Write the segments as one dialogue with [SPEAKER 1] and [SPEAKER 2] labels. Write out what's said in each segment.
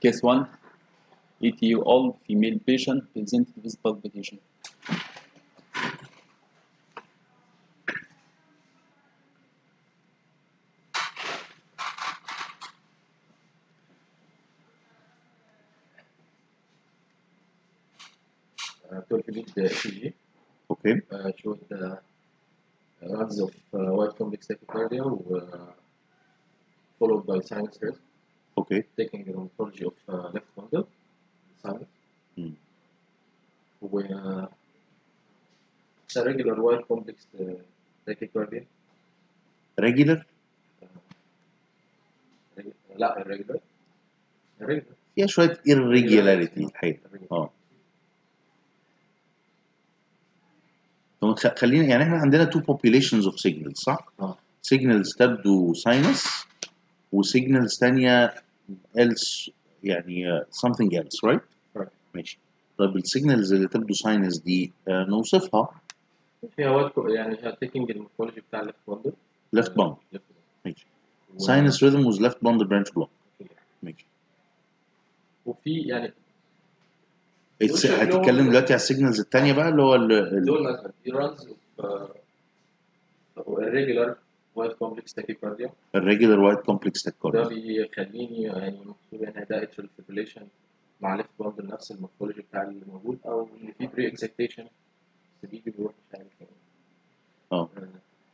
[SPEAKER 1] Case 1 80 year old female patient presented with palpitation.
[SPEAKER 2] uh, 12 lead ECG
[SPEAKER 3] اوكي
[SPEAKER 2] uh, showed uh, runs of uh, white complex tachycardia uh, followed by sinus rest
[SPEAKER 3] اوكي
[SPEAKER 2] taking the morphology of uh, left bundle sinus
[SPEAKER 3] Hmm.
[SPEAKER 2] و uh, it's a regular white complex uh, tachycardia
[SPEAKER 3] ريجولر
[SPEAKER 2] reg- لا irregular irregular
[SPEAKER 3] فيها شويه irregularity الحقيقه اه طب خ- خلينا يعني احنا عندنا two populations of signals صح؟
[SPEAKER 2] اه
[SPEAKER 3] signals تبدو sinus وسيجنالز تانية else يعني uh, something else right؟
[SPEAKER 2] Right.
[SPEAKER 3] ماشي طيب السيجنالز اللي تبدو sinus دي uh, نوصفها
[SPEAKER 2] فيها white co- يعني هي taking المورفولوجي بتاع left bundle
[SPEAKER 3] left bundle
[SPEAKER 2] left bundle.
[SPEAKER 3] ماشي
[SPEAKER 2] و-
[SPEAKER 3] sinus rhythm was left bundle branch block ماشي
[SPEAKER 2] وفي يعني
[SPEAKER 3] It's-
[SPEAKER 2] دول شكلهم-
[SPEAKER 3] هتتكلم دلوقتي على السيجنالز التانية بقى اللي هو ال- ال-
[SPEAKER 2] دول مثلا في runs of uh, irregular white complex tachycardia
[SPEAKER 3] الريجولار وايت كومبلكس
[SPEAKER 2] ده
[SPEAKER 3] تاكورد
[SPEAKER 2] بيخليني يعني مكتوب هنا ده اترال fibrillation مع ليفت باندل نفس المورفولوجي بتاع اللي موجود او اللي فيه بري اكسيتيشن بس بيجي بيروح مش عارف ايه
[SPEAKER 3] اه
[SPEAKER 2] آه،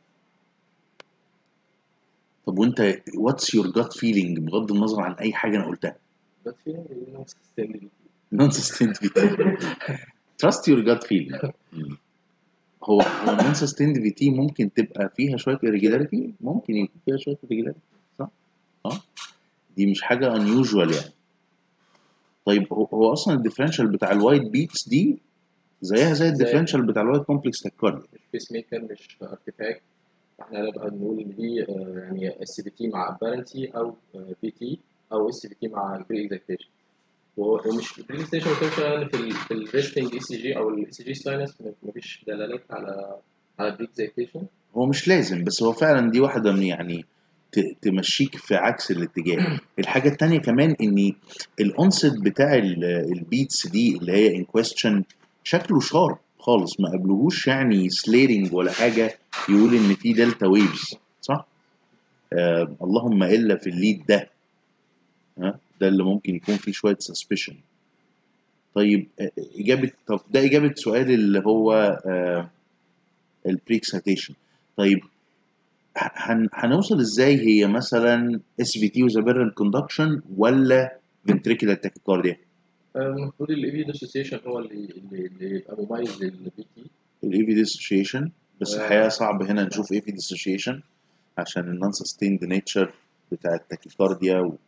[SPEAKER 3] طب وانت واتس يور جات فيلينج بغض النظر عن اي حاجه انا قلتها
[SPEAKER 2] بس في نفس السن
[SPEAKER 3] نون سستيند في تي تراست يور جات فيلينج هو هو النون سستيند في تي ممكن تبقى فيها شويه irregularity ممكن يكون فيها شويه irregularity صح؟ اه دي مش حاجه unusual يعني طيب هو, هو اصلا الديفرنشال بتاع الوايت بيتس دي زيها زي الديفرنشال بتاع الوايت كومبلكس تاكورد
[SPEAKER 2] البيس ميكر مش ارتفاكت احنا نبقى نقول ان دي آه، يعني اس بي تي مع ابارنتي او بي تي او اس بي تي مع بري اكزيتيشن ومش بري اكزيتيشن في ال في الريستنج اي سي جي او الاي سي جي ساينس مفيش دلالات على على بري اكزيتيشن
[SPEAKER 3] هو مش لازم بس هو فعلا دي واحدة من يعني ت- تمشيك في عكس الاتجاه الحاجة التانية كمان ان الانست بتاع ال- البيتس دي اللي هي ان كويستشن شكله شارب خالص ما قابلهوش يعني سليرنج ولا حاجة يقول ان في دلتا ويفز صح؟ آه اللهم الا في الليد ده ها ده اللي ممكن يكون فيه شوية سسبشن طيب آه، اجابة طب ده اجابة سؤال اللي هو آه البريكسيتيشن طيب هن... هنوصل ازاي هي مثلا اس في تي وزابيرال كوندكشن ولا فنتريكولار تاكيكارديا
[SPEAKER 2] المفروض الاي في ديسوسيشن هو اللي اللي اللي يبقى مميز للبي تي
[SPEAKER 3] الاي في ديسوشيشن بس
[SPEAKER 2] آه.
[SPEAKER 3] الحقيقه صعب هنا نشوف اي في ديسوشيشن عشان النون سستيند نيتشر بتاع التاكيكارديا و...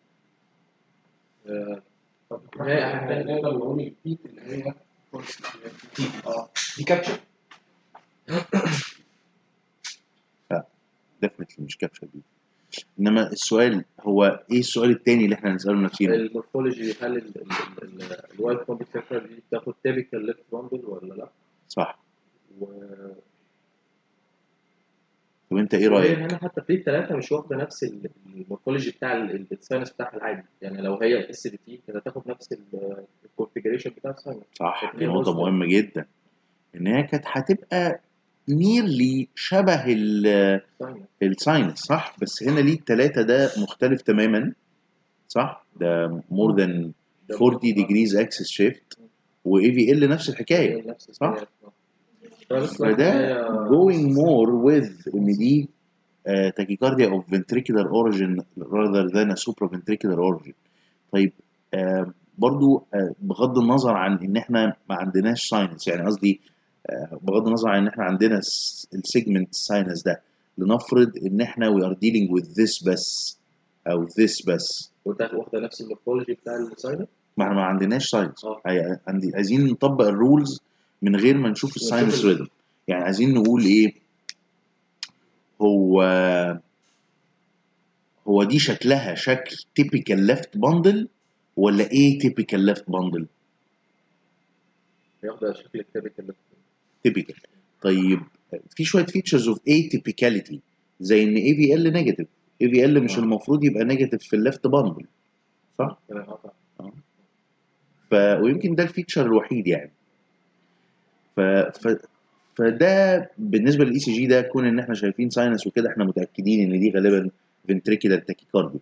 [SPEAKER 2] طب
[SPEAKER 4] احنا نقدر نقول البيت اللي هي دي اه دي كابتشر
[SPEAKER 3] ديفنتلي مش كابشر دي انما السؤال هو ايه السؤال التاني اللي احنا هنساله لنفسنا
[SPEAKER 2] المورفولوجي هل الوايت كومبلكس دي بتاخد تيبيكال ليفت باندل ولا لا؟
[SPEAKER 3] صح
[SPEAKER 2] و
[SPEAKER 3] طب انت ايه
[SPEAKER 2] وهي
[SPEAKER 3] رايك
[SPEAKER 2] هنا حتى في الثلاثه مش واخده نفس ال- المورفولوجي بتاع ال- الساينس بتاعها العادي يعني لو هي اس بي تي كانت هتاخد نفس الكونفجريشن بتاع الساينس
[SPEAKER 3] صح دي
[SPEAKER 2] اتنين
[SPEAKER 3] نقطه
[SPEAKER 2] وسط.
[SPEAKER 3] مهمه جدا ان هي كانت هتبقى نيرلي شبه ال
[SPEAKER 2] الساينس
[SPEAKER 3] الساينس صح بس هنا ليه التلاتة ده مختلف تماما صح ده more than 40 degrees axis shift و AVL نفس الحكاية
[SPEAKER 2] نفس
[SPEAKER 3] صح؟
[SPEAKER 2] الساينس. فبس
[SPEAKER 3] فده
[SPEAKER 2] هي-
[SPEAKER 3] going more with ان دي uh, tachycardia of ventricular origin rather than a supraventricular origin طيب uh, برضو uh, بغض النظر عن ان احنا ما عندناش ساينس يعني قصدي uh, بغض النظر عن ان احنا عندنا السيجمنت ساينس ده لنفرض ان احنا we are dealing with this بس او this بس
[SPEAKER 2] وده واخده نفس المورفولوجي بتاع الساينس
[SPEAKER 3] ما احنا ما عندناش ساينس
[SPEAKER 2] اه.
[SPEAKER 3] عاي- عندي عايزين نطبق الرولز من غير ما نشوف الساينس
[SPEAKER 2] ال-
[SPEAKER 3] ريذم يعني عايزين نقول ايه هو هو دي شكلها شكل typical left bundle ولا ايه typical left bundle
[SPEAKER 2] هي واخده شكل التيبيكال
[SPEAKER 3] typical طيب في شويه features of atypicality زي ان AVL negative AVL مش
[SPEAKER 2] اه.
[SPEAKER 3] المفروض يبقى negative في الليفت bundle صح
[SPEAKER 2] تمام اه طبعا.
[SPEAKER 3] اه. ف... ويمكن ده الفيتشر الوحيد يعني ف... ف... فده بالنسبه للاي سي جي ده كون ان احنا شايفين ساينس وكده احنا متاكدين ان دي غالبا فنتريكولار تاكيكاردي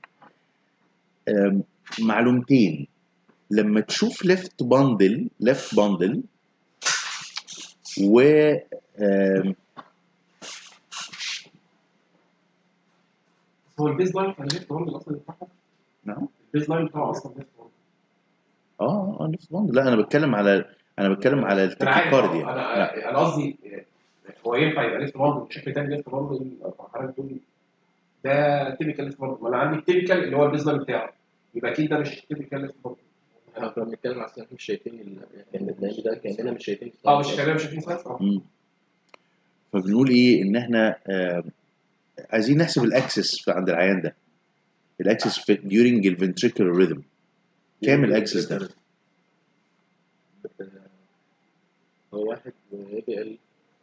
[SPEAKER 3] معلومتين لما تشوف ليفت باندل ليفت باندل و آم،
[SPEAKER 4] هو البيز لاين كان ليفت باندل اصلا بتاعها
[SPEAKER 3] نعم
[SPEAKER 4] البيز لاين بتاعه اصلا ليفت باندل
[SPEAKER 3] اه اه ليفت باندل لا انا بتكلم على انا بتكلم على
[SPEAKER 4] انا عارف
[SPEAKER 3] التاكيكارديا
[SPEAKER 4] آه،
[SPEAKER 3] لا
[SPEAKER 4] انا انا قصدي آه، هو ينفع يبقى ليفت باندل بشكل تاني ليفت باندل او حضرتك تقول لي ده تيبيكال ليفت باندل ما انا عندي التيبيكال اللي هو البيز لاين بتاعه يبقى اكيد ده مش تيبيكال ليفت باندل
[SPEAKER 2] احنا كنا بنتكلم على احنا مش شايفين ال- يعني لان ده كاننا مش شايفين
[SPEAKER 4] اه مش كلام مش شايفين ساينس اه
[SPEAKER 3] مم. فبنقول ايه ان احنا آه عايزين نحسب الاكسس في عند العيان ده الاكسس في during الفنتريكولار ريذم كام الاكسس ده؟
[SPEAKER 2] هو واحد اي بي ال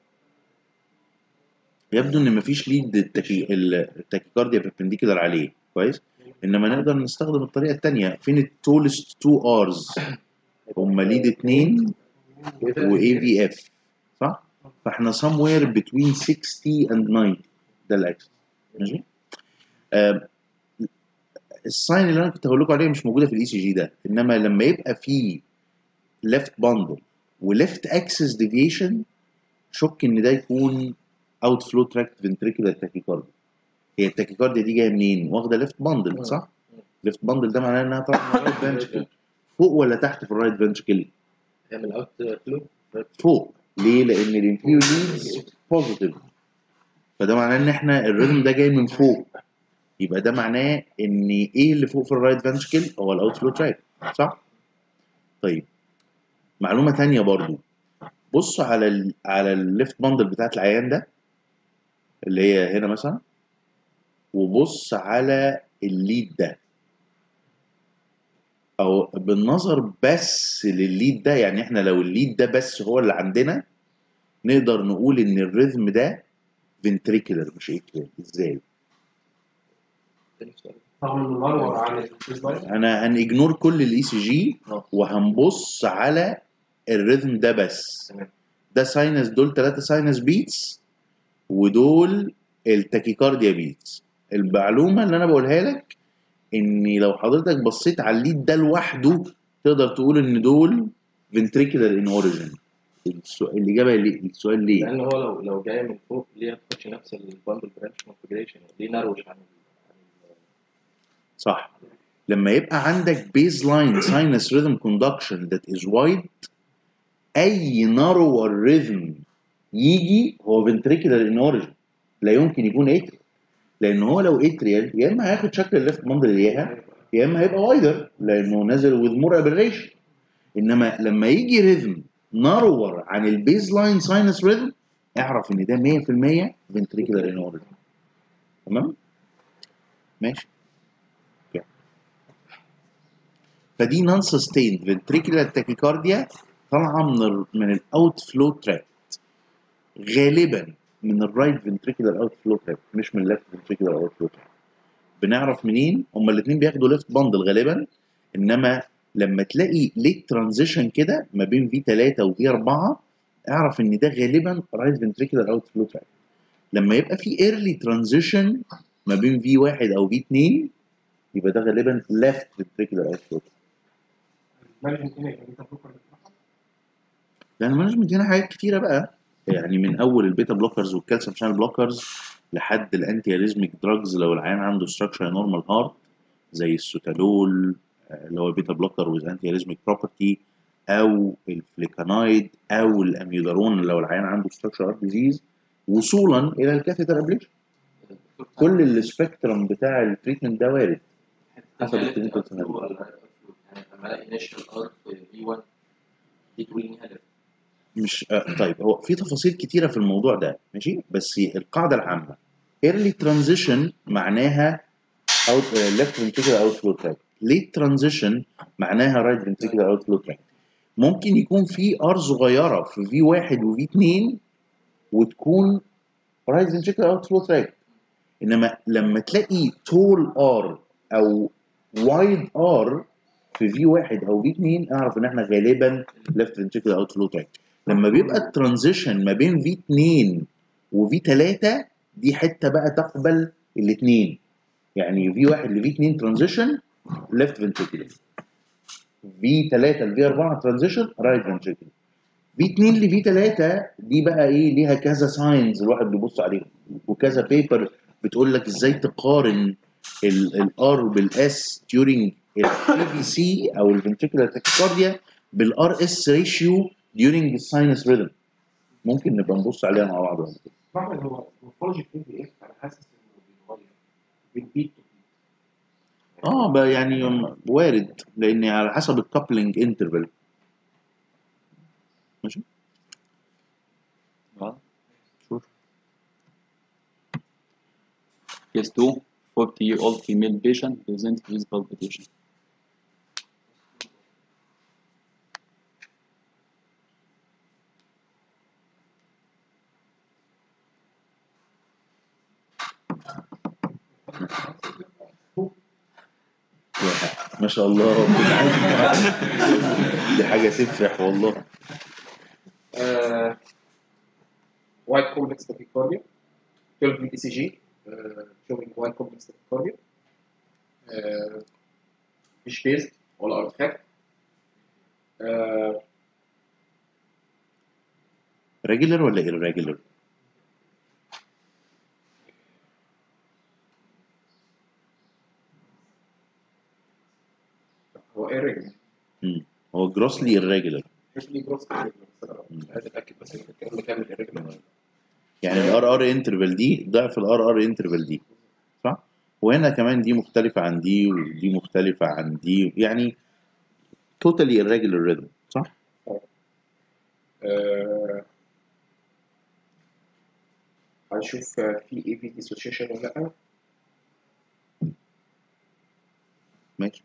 [SPEAKER 3] يبدو ان مفيش ليد التكي... التاكيكارديا بيربنديكولار عليه كويس انما نقدر نستخدم الطريقه الثانيه فين التولست 2 ارز هم ليد 2 واي في اف صح فاحنا somewhere between 60 and 90 ده الاكسس ماشي آه الساين اللي انا كنت هقول لكم عليها مش موجوده في الاي سي جي ده انما لما يبقى في ليفت باندل وليفت اكسس ديفيشن شك ان ده يكون اوت فلو تراكت فنتريكولار تاكيكارديا هي التاكيكارديا دي جايه منين؟ واخده ليفت باندل صح؟ ليفت باندل ده معناه انها طالعه من الرايت فنتريكل فوق ولا تحت في الرايت فنتريكل؟
[SPEAKER 2] هي من الاوت فلو
[SPEAKER 3] فوق ليه؟ لان الانفيريور ليدز بوزيتيف فده معناه ان احنا الريتم ده جاي من فوق يبقى ده معناه ان ايه اللي فوق في الرايت فنتريكل هو الاوت فلو تراك صح؟ طيب معلومه تانية برضو بص على ال على الليفت باندل بتاعت العيان ده اللي هي هنا مثلا وبص على الليد ده او بالنظر بس للليد ده يعني احنا لو الليد ده بس هو اللي عندنا نقدر نقول ان الريذم ده فنتريكولر مش اتريال ازاي
[SPEAKER 4] رغم انه منور عن البيز لاين
[SPEAKER 3] انا هنجنور كل الاي سي جي وهنبص على الريذم ده بس
[SPEAKER 2] تمام.
[SPEAKER 3] ده ساينس دول ثلاثة ساينس بيتس ودول التاكيكارديا بيتس المعلومة اللي انا بقولها لك ان لو حضرتك بصيت على الليد ده لوحده تقدر تقول ان دول ventricular in origin السؤال الإجابة ليه؟ السؤال ليه؟
[SPEAKER 2] لان هو لو لو جاي من فوق ليه ما تاخدش نفس الباندل برانش كونفجريشن ليه نروش عن ال- عن ال-
[SPEAKER 3] صح لما يبقى عندك بيز لاين ساينس ريذم كوندكشن ذات از وايد اي نارور ريذم يجي هو فنتريكولار ان اوريجن لا يمكن يكون اتريال لان هو لو اتريال يا اما هياخد شكل الليفت باندل اياها يا اما هيبقى وايدر لانه نازل وذ مور ابريشن انما لما يجي ريذم نارور عن البيز لاين ساينس ريذم اعرف ان ده 100% فنتريكولار ان اوريجن تمام ماشي فدي نون سستيند فنتريكولار تاكيكارديا طالعه من ال من الاوت فلو تراكت غالبا من الرايت فنتريكولار اوت فلو تراكت مش من الليفت فنتريكولار اوت فلو تراكت بنعرف منين هما الاثنين بياخدوا ليفت باندل غالبا انما لما تلاقي ليت ترانزيشن كده ما بين في 3 وفي 4 اعرف ان ده غالبا رايت فنتريكولار اوت فلو تراكت لما يبقى في ايرلي ترانزيشن ما بين في 1 او في 2 يبقى ده غالبا ليفت فنتريكولار اوت فلو
[SPEAKER 4] المانجمنت هنا يبقى انت بروكر
[SPEAKER 3] لان المانجمنت هنا حاجات كتيره بقى يعني من اول البيتا بلوكرز والكالسيوم شانل بلوكرز لحد الانتي اريزميك دراجز لو العيان عنده ستراكشر نورمال هارت زي السوتالول آه، اللي هو بيتا بلوكر ويز انتي اريزميك بروبرتي او الفليكانايد او الاميودارون لو العيان عنده ستراكشر هارت ديزيز وصولا الى الكاثيتر ابليشن كل السبيكترم بتاع التريتمنت ده وارد حسب الكلينيكال سيناريو
[SPEAKER 2] يعني لما الاقي انيشال ار في 1 دي تقول لي هدف
[SPEAKER 3] مش آه طيب هو في تفاصيل كتيره في الموضوع ده ماشي بس القاعده العامه early transition معناها out uh, left ventricular outflow tract late transition معناها right ventricular outflow tract ممكن يكون في ار صغيره في في واحد وفي اتنين وتكون right ventricular outflow tract انما لما تلاقي tall ار او wide ار في في واحد او في اتنين اعرف ان احنا غالبا ليفت فنتريكل اوت فلو تراك لما بيبقى الترانزيشن ما بين في 2 وفي 3 دي حته بقى تقبل الاثنين يعني في واحد لفي 2 ترانزيشن ليفت فنتريكل في 3 لفي 4 ترانزيشن رايت فنتريكل في 2 لفي 3 دي بقى ايه ليها كذا ساينز الواحد بيبص عليهم وكذا بيبر بتقول لك ازاي تقارن الار بالاس during البي بي سي او الفنتريكولار تاكيكارديا بالار اس ريشيو during الساينس ريذم ممكن نبقى نبص عليها مع بعض بعد كده
[SPEAKER 4] طبعا هو المورفولوجي بتاع ايه انا حاسس انه بيتغير من بيت تو بيت
[SPEAKER 3] اه بقى يعني وارد لان على حسب الكابلنج انترفال ماشي
[SPEAKER 1] اه
[SPEAKER 3] شور
[SPEAKER 1] Case 2 40 year old female patient present with palpitation.
[SPEAKER 3] ما شاء الله دي حاجه تفرح والله
[SPEAKER 4] uh, wide complex tachycardia 12 ECG uh, showing wide complex tachycardia uh, مش بيزد ولا ارتفاكت uh,
[SPEAKER 3] ريجولر ولا irregular
[SPEAKER 4] هو irregular
[SPEAKER 3] مم. هو جروسلي irregular
[SPEAKER 4] مش ليه جروس irregular بس انا مش عايز اتاكد بس ان الكلام كامل irregular
[SPEAKER 3] يعني الار ار انترفال دي ضعف الار ار انترفال دي صح وهنا كمان دي مختلفه عن دي ودي مختلفه عن دي يعني توتالي irregular rhythm صح
[SPEAKER 4] آه، هنشوف آه، في اي في ديسوشيشن ولا لا
[SPEAKER 3] ماشي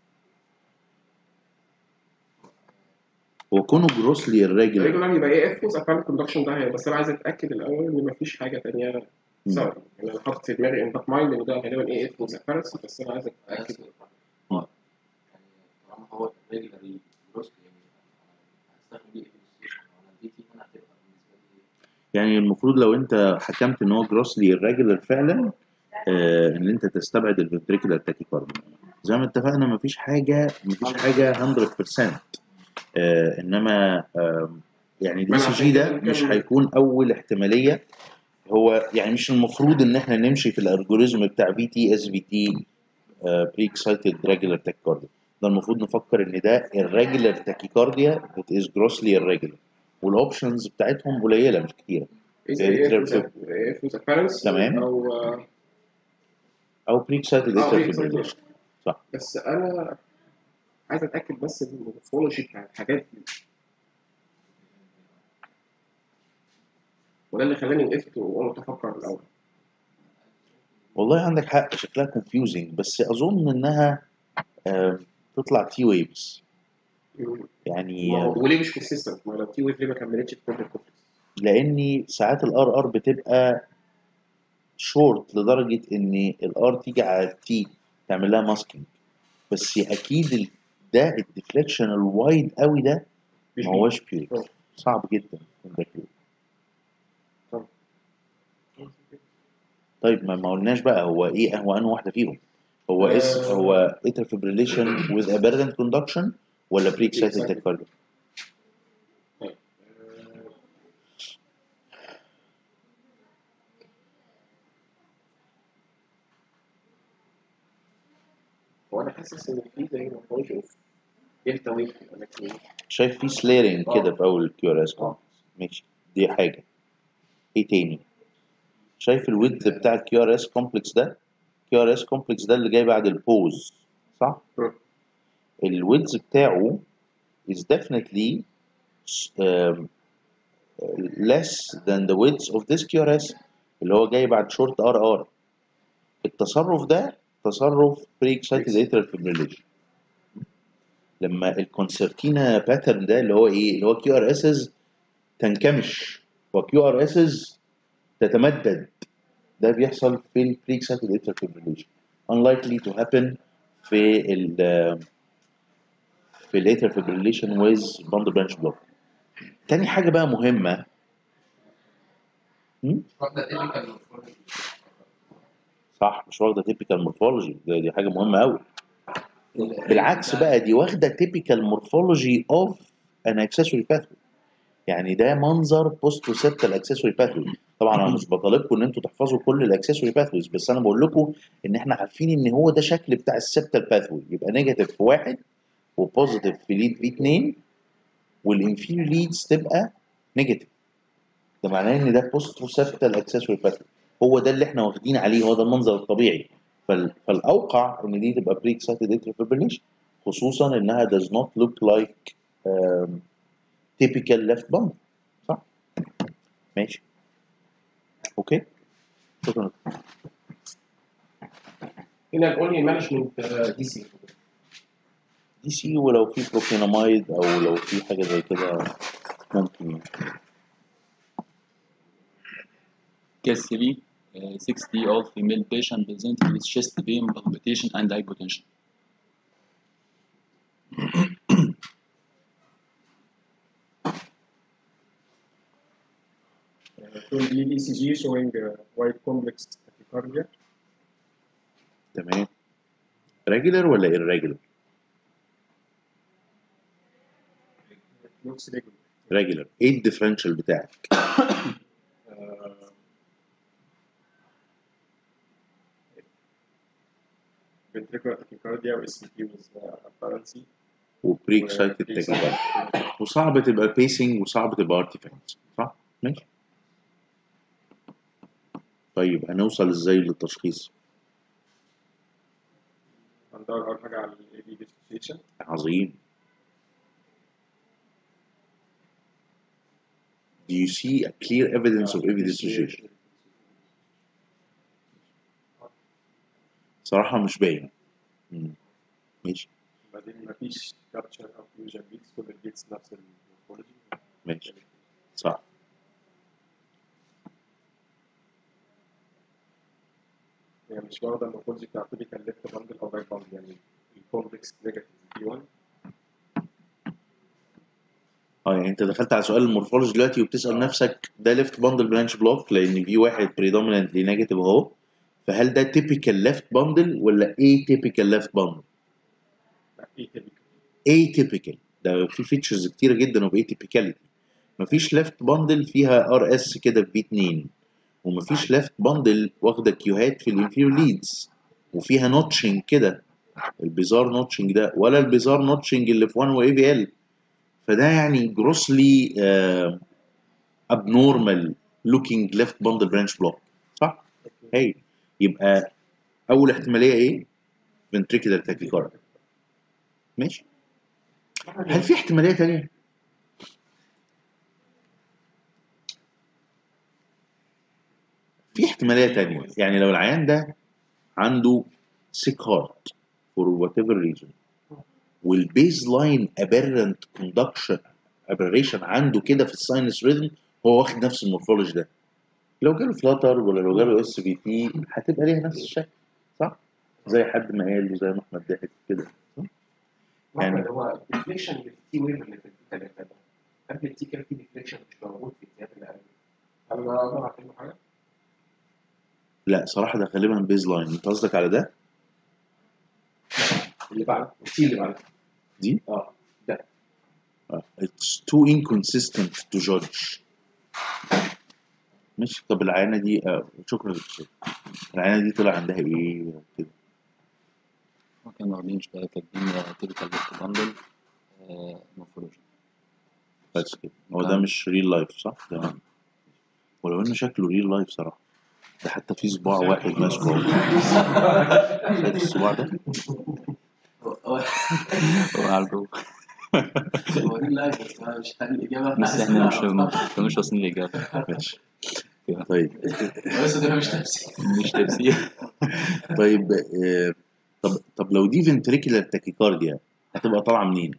[SPEAKER 3] هو كونه جروسلي irregular
[SPEAKER 4] ريجولار يبقى ايه اف افعال الكوندكشن ده هي بس انا عايز اتاكد الاول ان مفيش حاجه ثانيه
[SPEAKER 3] مم.
[SPEAKER 4] سواء يعني انا حاطط في دماغي ان باك مايند ان ده غالبا ايه اف وزافارس بس انا عايز اتاكد
[SPEAKER 2] يعني طالما هو ريجولاري جروس يعني هستخدم بيه افلوسيشن ولا البي تي هنا هتبقى بالنسبه لي
[SPEAKER 3] يعني المفروض لو انت حكمت ان هو جروسلي irregular فعلا آه ان انت تستبعد الفنتريكولار تاكيكارديا زي ما اتفقنا مفيش حاجه مفيش حاجه 100% آه انما آه يعني دي
[SPEAKER 4] ما أنا
[SPEAKER 3] سي
[SPEAKER 4] عشان
[SPEAKER 3] جي
[SPEAKER 4] كده
[SPEAKER 3] ده
[SPEAKER 4] ممكن-
[SPEAKER 3] مش هيكون اول احتماليه هو يعني مش المفروض ان احنا نمشي في الالجوريزم بتاع في تي اس في تي بري اكسايتد ريجولار تاكيكارديا ده المفروض نفكر ان ده الريجولار تاكيكارديا that is grossly irregular والاوبشنز بتاعتهم قليله مش كتيره
[SPEAKER 4] ايه
[SPEAKER 3] إيه،
[SPEAKER 4] اف وزافارس
[SPEAKER 3] تمام.
[SPEAKER 4] او آه،
[SPEAKER 3] او بري اكسايتد
[SPEAKER 4] آه،
[SPEAKER 3] اتر
[SPEAKER 4] pre-excited.
[SPEAKER 3] فيبريليشن صح
[SPEAKER 4] بس انا عايز اتاكد بس ان المورفولوجي بتاع الحاجات دي وده اللي خلاني وقفت وانا اتفكر الاول
[SPEAKER 3] والله عندك حق شكلها confusing بس اظن انها آه، تطلع تي ويفز يعني
[SPEAKER 4] ما هو-
[SPEAKER 3] آه،
[SPEAKER 4] وليه مش كونسيستنت ما لو تي ويف ليه ما كملتش في كل الكومبلكس
[SPEAKER 3] لاني ساعات الار ار بتبقى شورت لدرجه ان الار تيجي على التي تعمل لها ماسكينج بس اكيد ال- ده الديفليكشن الوايد قوي ده
[SPEAKER 4] مش
[SPEAKER 3] ما هوش بيور
[SPEAKER 4] آه.
[SPEAKER 3] صعب جدا يكون ده pure.
[SPEAKER 4] طب.
[SPEAKER 3] طيب ما ما قلناش بقى هو ايه هو انه واحده فيهم هو اس
[SPEAKER 4] آه.
[SPEAKER 3] هو اتر فيبريليشن with aberrant conduction ولا بري اكسايتد
[SPEAKER 4] Pre-excited.
[SPEAKER 3] تاكيكارديا
[SPEAKER 4] طيب. آه، هو انا حاسس ان في زي ما بقولش دلتا ويف في الاماكن دي.
[SPEAKER 3] شايف في سليرنج
[SPEAKER 4] آه.
[SPEAKER 3] كده في اول الكيو ار اس
[SPEAKER 4] آه.
[SPEAKER 3] ماشي دي حاجه ايه تاني شايف الويدث بتاع الكيو ار اس كومبلكس ده الكيو ار اس كومبلكس ده اللي جاي بعد البوز صح
[SPEAKER 4] مم.
[SPEAKER 3] الويدث بتاعه is definitely um, less than the width of this QRS اللي هو جاي بعد short RR التصرف ده تصرف pre excited atrial fibrillation لما الكونسرتينا باترن ده اللي هو ايه اللي هو كيو ار اسز تنكمش وكيو ار اسز تتمدد ده بيحصل في البري اكسايتد atrial fibrillation unlikely to happen في ال في later fibrillation with bundle branch block تاني حاجة بقى مهمة م?
[SPEAKER 2] واحدة typical
[SPEAKER 3] صح مش واخدة typical morphology دي, دي حاجة مهمة أوي بالعكس بقى دي واخدة typical morphology of an accessory pathway يعني ده منظر بوست receptal accessory pathway طبعا انا مش بطالبكم ان انتوا تحفظوا كل الاكسسوري باثويز بس انا بقول لكم ان احنا عارفين ان هو ده شكل بتاع السبتال باثوي يبقى نيجاتيف في واحد وبوزيتيف في ليد في اتنين والانفيريور ليدز تبقى نيجاتيف ده معناه ان ده بوست receptal accessory pathway هو ده اللي احنا واخدين عليه هو ده المنظر الطبيعي فال- فالاوقع ان دي تبقى بري اكسايتد atrial fibrillation خصوصا انها does not look like um, typical left bundle صح ماشي اوكي شكرا
[SPEAKER 4] هنا الاونلي مانجمنت دي سي
[SPEAKER 3] دي سي ولو في بروبينامايد او لو في حاجه زي كده ممكن يعني.
[SPEAKER 1] Case 3, uh, 60 old female patient presented with chest pain, palpitation, and hypotension.
[SPEAKER 5] تقول لي الاي سي جي showing وايت كومبلكس tachycardia
[SPEAKER 3] تمام regular ولا irregular
[SPEAKER 5] looks regular
[SPEAKER 3] regular ايه الديفرنشال بتاعك
[SPEAKER 5] uh, ventricular tachycardia و SCT with uh, apparency
[SPEAKER 3] وبري اكسايتد تاكيكارد وصعب تبقى بيسنج وصعب تبقى ارتفاكت صح ماشي طيب هنوصل ازاي للتشخيص
[SPEAKER 5] هندور أول حاجة على ال AV dissociation
[SPEAKER 3] عظيم Do you see a clear evidence of AV dissociation? صراحة مش باين مم. ماشي
[SPEAKER 5] بعدين مفيش capture أو fusion beats كل البيتس نفس المورفولوجي
[SPEAKER 3] ماشي صح
[SPEAKER 5] يعني مش واخدة المورفولوجي بتاع typical left bundle أو right bundle يعني الكومبلكس نيجاتيف بي 1
[SPEAKER 3] اه يعني انت دخلت على سؤال المورفولوجي دلوقتي وبتسأل نفسك ده ليفت باندل برانش بلوك لان في واحد predominantly نيجاتيف اهو فهل ده تيبيكال ليفت باندل ولا اي تيبيكال ليفت باندل؟
[SPEAKER 5] لا ايه typical
[SPEAKER 3] اي تيبيكال ده في فيتشرز كتيره جدا اوف اي تيبيكاليتي مفيش ليفت باندل فيها ار اس كده في بي 2 ومفيش ليفت باندل واخده كيوهات في الانفيريور ليدز وفيها نوتشنج كده البيزار نوتشنج ده ولا البيزار نوتشنج اللي في 1 واي في ال فده يعني جروسلي ابنورمال لوكينج ليفت باندل برانش بلوك صح؟ هي يبقى اول احتماليه ايه؟ ventricular tachycardia ماشي هل في احتماليه تانية؟ في احتماليه تانية يعني لو العيان ده عنده sick heart for whatever reason والبيز لاين aberrant conduction aberration عنده كده في الساينس ريزم هو واخد نفس المورفولوجي ده لو جاله فلاتر ولا لو جاله اس بي تي هتبقى ليها نفس الشكل صح؟ زي حد ما قال وزي ما احمد ضحك كده صح؟ يعني-
[SPEAKER 4] يعني هو الديفليكشن اللي في التي ويف اللي في الثلاثة ده قبل التي كان في ديفليكشن مش موجود في الزيادة اللي قبل هل انا اقدر اعمل حاجة؟
[SPEAKER 3] لا صراحه ده غالبا بيز لاين انت قصدك على ده؟
[SPEAKER 4] اللي بعد التي اللي بعد
[SPEAKER 3] دي؟
[SPEAKER 4] اه ده
[SPEAKER 3] آه. It's too inconsistent to judge ماشي طب العيانة دي آه شكرا دكتور العيانة دي طلع عندها ايه كده
[SPEAKER 1] وكانوا واخدين شوية كاتبين تيبيكال ليفت باندل مورفولوجي
[SPEAKER 3] بس كده هو ده مش ريل لايف صح؟ ده ولو انه شكله ريل لايف صراحة ده حتى في صباع واحد ماسكه اهو. شايف الصباع ده؟
[SPEAKER 1] هو عارفه
[SPEAKER 2] هو دي اللايف بس أنا مش هل الإجابة
[SPEAKER 1] بس احنا مش مش- مش واصلين للإجابة
[SPEAKER 3] ماشي طيب
[SPEAKER 2] بس ده مش تفسير
[SPEAKER 1] مش تفسير
[SPEAKER 3] طيب آه طب طب لو دي فنتريكولار تاكيكارديا هتبقى طالعة منين؟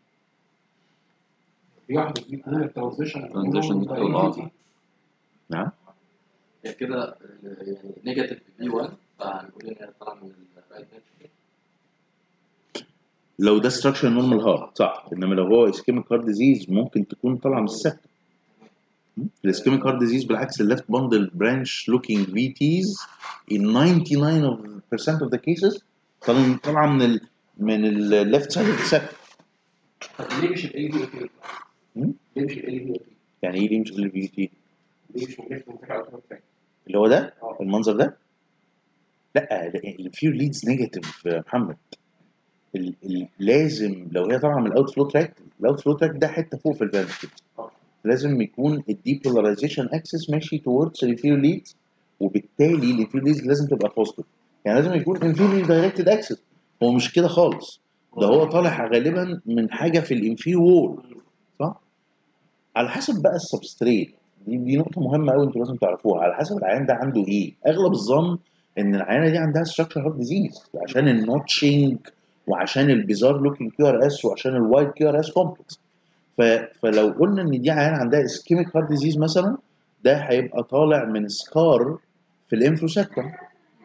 [SPEAKER 4] في واحد في اثنين الترانزيشن
[SPEAKER 1] Transition بتقول اه.
[SPEAKER 3] نعم؟
[SPEAKER 2] يعني كده آه، يعني نيجاتيف بي 1 فهنقول ان هي طالعه من الرايت
[SPEAKER 3] لو ده ستراكشر نورمال هارت صح انما لو هو اسكيميك هارت ديزيز ممكن تكون طالعه من السبت الاسكيميك هارت ديزيز بالعكس الليفت باندل برانش لوكينج في تيز in 99% of the cases طالعه طالعه من ال من الليفت سايد اوف السبت
[SPEAKER 4] طب ليه مش ال بي او تي؟
[SPEAKER 3] مم؟
[SPEAKER 4] ليه مش ال بي او تي؟
[SPEAKER 3] يعني ايه ليه مش الفي تي
[SPEAKER 4] ليه مش من ليفت منتج اوتوماتيك؟
[SPEAKER 3] اللي هو ده
[SPEAKER 4] اه
[SPEAKER 3] المنظر ده لا الفيو ليدز نيجاتيف يا محمد ال ال لازم لو هي طالعه من الاوت فلو تراك الاوت فلو تراك ده حته فوق في الفانتكل
[SPEAKER 4] اه
[SPEAKER 3] لازم يكون الديبولاريزيشن اكسس ماشي towards الفيو ليدز وبالتالي الفيو ليدز لازم تبقى بوزيتيف يعني لازم يكون انفيريور دايركتد اكسس هو مش كده خالص ده هو طالع غالبا من حاجه في الانفيريور وول صح على حسب بقى السبستريت دي, دي نقطه مهمه قوي انتوا لازم تعرفوها على حسب العيان ده عنده ايه اغلب الظن ان العيانه دي عندها ستراكشر هارت ديزيز عشان النوتشنج وعشان البيزار لوكينج كيو ار اس وعشان الوايد كيو ار اس كومبلكس فلو قلنا ان دي عيان عندها اسكيميك هارت ديزيز مثلا ده هيبقى طالع من سكار في الانفروسيبتم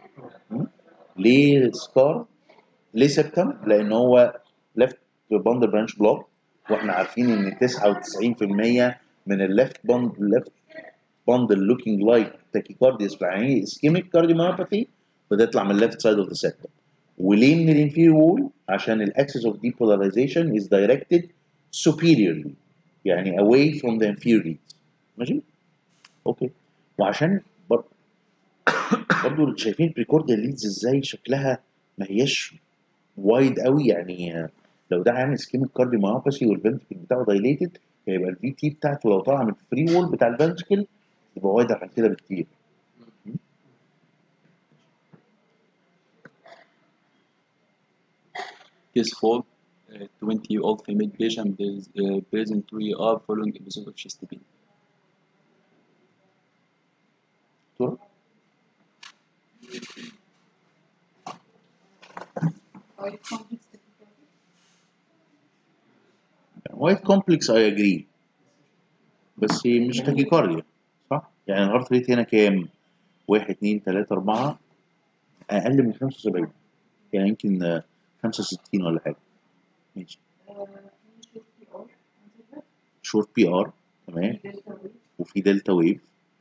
[SPEAKER 3] ليه سكار؟ ليه سيبتم؟ لان هو ليفت باندل برانش بلوك واحنا عارفين ان 99% من الليفت باند ليفت باندل لوكينج لايك تاكيكارديس يعني اسكيميك كارديوميوباثي بتطلع من الليفت سايد اوف ذا سيبتم وليه من الانفيريور وول؟ عشان الاكسس اوف depolarization is directed superiorly يعني away from the inferior leads ماشي؟ اوكي وعشان بر- برضه شايفين بريكورديال ليدز ازاي شكلها ما هياش وايد قوي يعني لو ده عامل اسكيميك كارديوميوباثي والفنتكل بتاعه دايليتد هيبقى الفي تي بتاعته لو طالعه من الفري وول بتاع الفنتكل يبقى وايد عن كده بكتير
[SPEAKER 1] Case 4, uh, 20 year old female patient is uh, present to ER following episode of chest pain.
[SPEAKER 3] دكتور وايد كومبلكس اي اجري بس مش تاكيكارديا صح؟ يعني الهارت ريت هنا كام؟ 1 2 3 4 اقل من 75 يعني يمكن آه، 65 ولا حاجه ماشي شورت بي ار تمام وفي دلتا ويف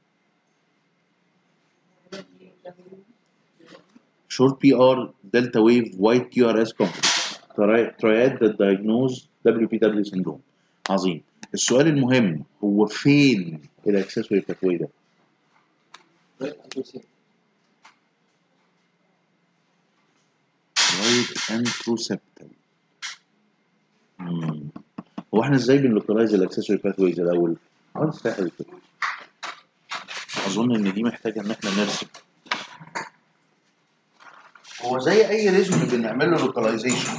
[SPEAKER 3] شورت بي ار دلتا ويف وايت كيو ار اس كومبلكس تراياد ذات دايجنوز دبليو بي دبليو سندروم عظيم السؤال المهم هو فين الاكسسوري باثوي ده؟ رايت انتروسبتال هو احنا ازاي بنلوكلايز الاكسسوري باثويز الاول؟ اه سهل كده اظن ان دي محتاجه ان احنا نرسم هو زي اي ريزم بنعمل له لوكاليزيشن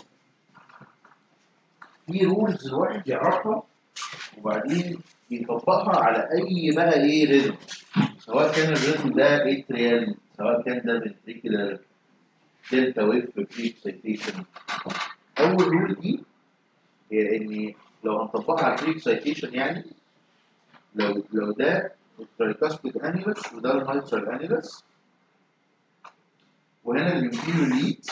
[SPEAKER 3] في رولز الواحد يعرفها وبعدين يطبقها على اي بقى ايه ريزم سواء كان الريزم ده اتريال سواء كان ده فنتريكولار دلتا ويف بريك سيتيشن اول رول دي هي ان لو هنطبقها على البريك سيتيشن يعني لو لو ده الترايكاسبيد انيلس وده المايترال انيلس وهنا الانفيريور ليد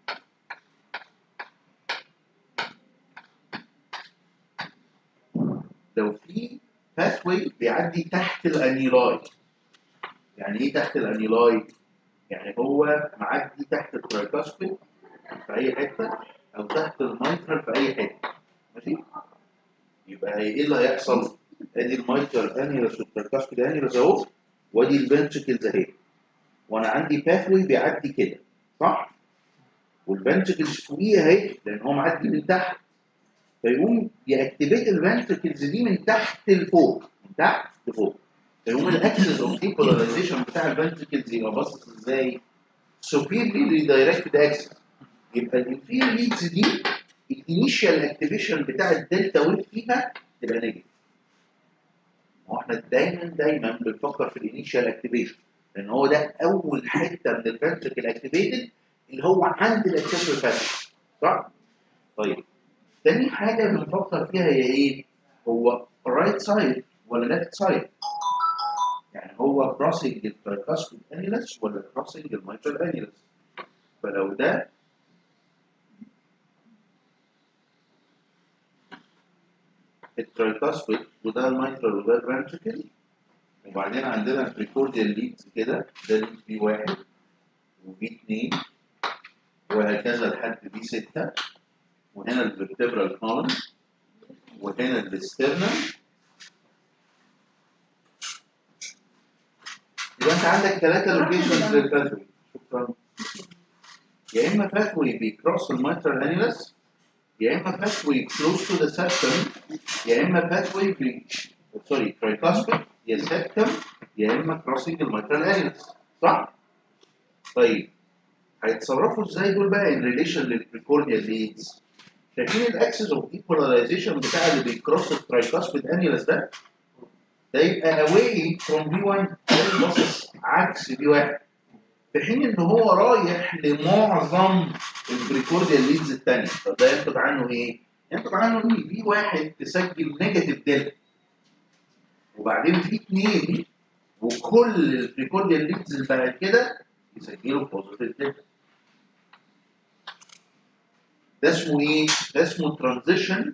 [SPEAKER 3] لو في باثوي بيعدي تحت الانيلاي يعني ايه تحت الانيلاي؟ يعني هو معدي تحت الترايكاسبيد في اي حته او تحت المايترال في اي حته ماشي؟ يبقى ايه اللي هيحصل؟ ادي المايترال انيلس والترايكاسبيد انيلس اهو وادي الفنتركلز اهي وانا عندي باثوي بيعدي كده صح؟ والفنتركلز فوقيه اهي لان هو معدي من تحت فيقوم يأكتيفيت الفنتركلز دي من تحت لفوق من تحت لفوق فيقوم الاكسس اوف ديبولاريزيشن بتاع الفنتركلز يبقى باصص ازاي؟ سوبيرلي ريدايركتد اكسس يبقى الانفير ليدز دي الانيشال اكتيفيشن بتاع الدلتا ويف فيها تبقى نيجاتيف هو احنا دايما دايما بنفكر في الانيشال اكتيفيشن لان هو ده اول حته من الفنتركل اكتيفيتد اللي هو عند الاكسسوري فاتش صح؟ طيب تاني حاجه بنفكر فيها هي ايه؟ هو رايت سايد ولا ليفت سايد؟ يعني هو كروسنج الترايكاسبيد انيلس ولا كروسنج الميترال انيلس؟ فلو ده الترايكاسبيد وده الميترال وده الفنتركل وبعدين عندنا البريكورديال ليدز كده ده ليد بي واحد وبي اتنين وهكذا لحد بي ستة وهنا الفرتبرال كولم وهنا الاسترنم يبقى انت عندك ثلاثة لوكيشنز للباثوي شكرا يا اما باثوي بيكروس الميترال انيلس يا اما باثوي كلوز تو ذا سبتم يا اما باثوي بي سوري ترايكاسبيد يا سبتم يا اما كروسنج الميترال انيلس صح؟ طيب هيتصرفوا ازاي دول بقى ان ريليشن للبريكورديال ليدز شايفين الاكسس اوف ايكواليزيشن بتاع اللي بيكروس الترايكاسبيد انيلس ده ده يبقى away from V1 ده باصص عكس V1 في حين ان هو رايح لمعظم البريكورديال ليدز الثانيه طب ده ينتج عنه ايه؟ ينتج عنه ان V1 تسجل نيجاتيف دلتا وبعدين V2 وكل البريكورديال ليدز اللي بعد كده يسجلوا بوزيتيف دلتا ده اسمه ايه؟ ده اسمه ترانزيشن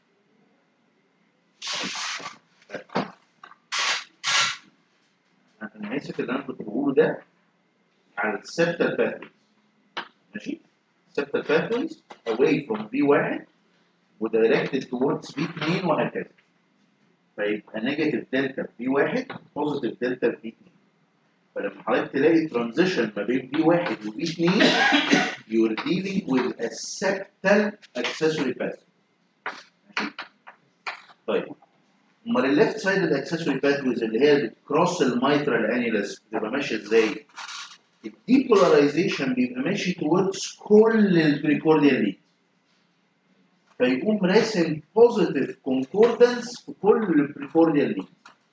[SPEAKER 3] انا اسف اللي انا كنت بقوله ده على السبتال باثويز ماشي السبتال باثويز away from V1 ودايركتد towards V2 وهكذا فيبقى نيجاتيف دلتا في V1 بوزيتيف دلتا في V2 فلما حضرتك تلاقي ترانزيشن ما بين V1 و V2 you're dealing with a septal accessory pathway ماشي طيب امال الليفت سايد الاكسسوري باثويز اللي هي بتكروس الميترال انيلس بتبقى ماشيه ازاي؟ الديبولاريزيشن بيبقى ماشي towards كل البريكورديال ليد فيقوم راسم بوزيتيف كونكوردنس في كل البريكورديال ليد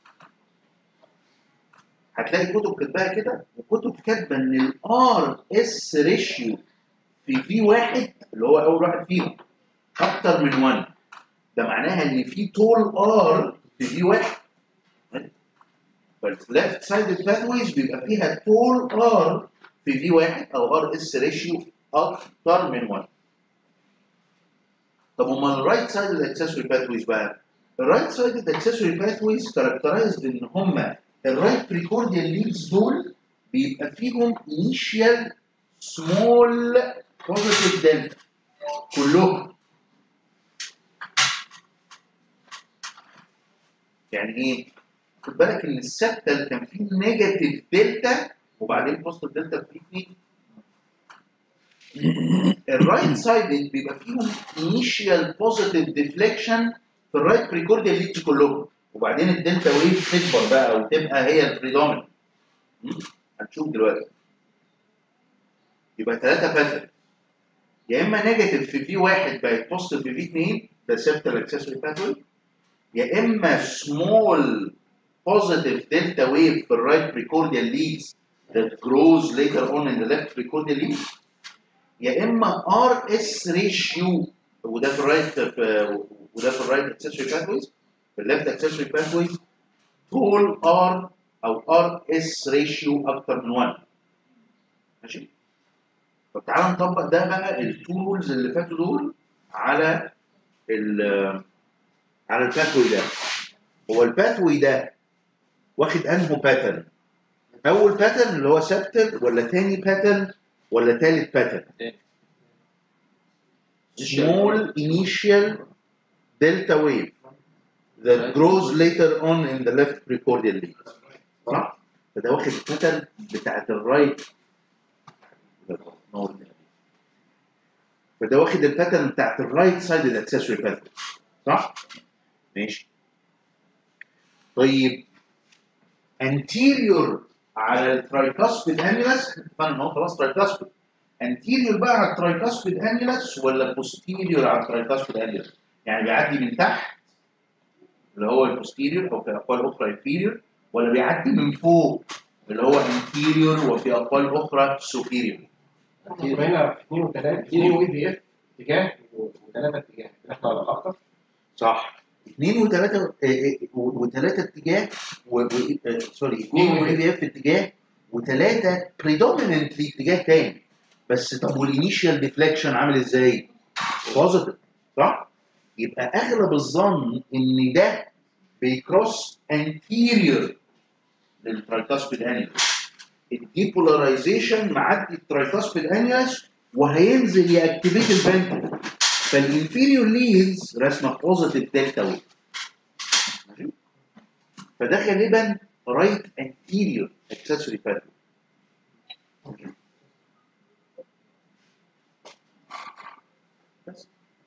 [SPEAKER 3] هتلاقي كتب كاتباها كده وكتب كاتبه ان الار اس ريشيو في في واحد اللي هو اول واحد فيهم اكتر من 1 ده معناها ان في طول ار في في واحد فالليفت سايد باثويز بيبقى فيها طول ار في في واحد او ار اس ريشيو اكتر من 1 طب امال الرايت سايد الاكسسوري باثويز بقى الرايت سايد الاكسسوري باثويز كاركترايزد ان هم الرايت بريكورديال ليدز دول بيبقى فيهم انيشال سمول بوزيتيف دلتا كلهم يعني ايه؟ خد بالك ان السبتال كان فيه نيجاتيف دلتا وبعدين بوست الدلتا في فيه الرايت سايد بيبقى فيهم انيشال بوزيتيف ديفليكشن في الرايت بريكورديال ليدز كلهم وبعدين الدلتا ويف تكبر بقى وتبقى هي البريدومينت هنشوف دلوقتي يبقى ثلاثة باترن يا اما نيجاتيف في في واحد بقت بوزيتيف في في اثنين ده سبتال اكسسوري باثوي يا اما سمول positive delta wave في الرايت precordial leads that grows later on in the left precordial leads يا اما RS ratio وده في الرايت وده في الرايت accessory pathways في الليفت accessory pathways طول R او RS ratio اكتر من 1 ماشي طب تعالى نطبق ده بقى التو رولز اللي فاتوا دول على ال على الباثوي ده هو الباثوي ده واخد انه باترن اول باترن اللي هو سبتل ولا تاني باترن ولا تالت باترن small initial delta wave that grows later on in the left precordial lead صح؟ فده واخد الباترن بتاعت الرايت فده واخد الباترن بتاعت الرايت سايد الاكسسوري باترن صح؟ ماشي طيب anterior على الترايكاسبيد انيلس اتفقنا ان هو خلاص ترايكاسبيد anterior بقى على الترايكاسبيد انيلس ولا posterior على الترايكاسبيد انيلس يعني بيعدي من تحت اللي هو البوستيريور او في اقوال اخرى inferior ولا بيعدي من فوق اللي هو inferior وفي اقوال اخرى superior
[SPEAKER 4] هنا اثنين وثلاثه اثنين واي بي اف اتجاه وثلاثه اتجاه احنا على الاخر
[SPEAKER 3] صح اثنين وثلاثة وثلاثة اتجاه و... و... آه، سوري اثنين
[SPEAKER 4] اثنين
[SPEAKER 3] واي بي اف اتجاه وثلاثة بريدوميننتلي اتجاه تاني بس طب والانيشال ديفليكشن عامل ازاي؟ بوزيتيف صح؟ يبقى اغلب الظن ان ده بيكروس anterior للترايكاسبيد انيوس الديبولاريزيشن معدي الترايكاسبيد انيوس وهينزل ياكتيفيت الفنتريكل فالانفيريور ليدز رسمه بوزيتيف دلتا ويف ماشي؟ فده غالبا رايت انتيريور اكسسوري باترن بس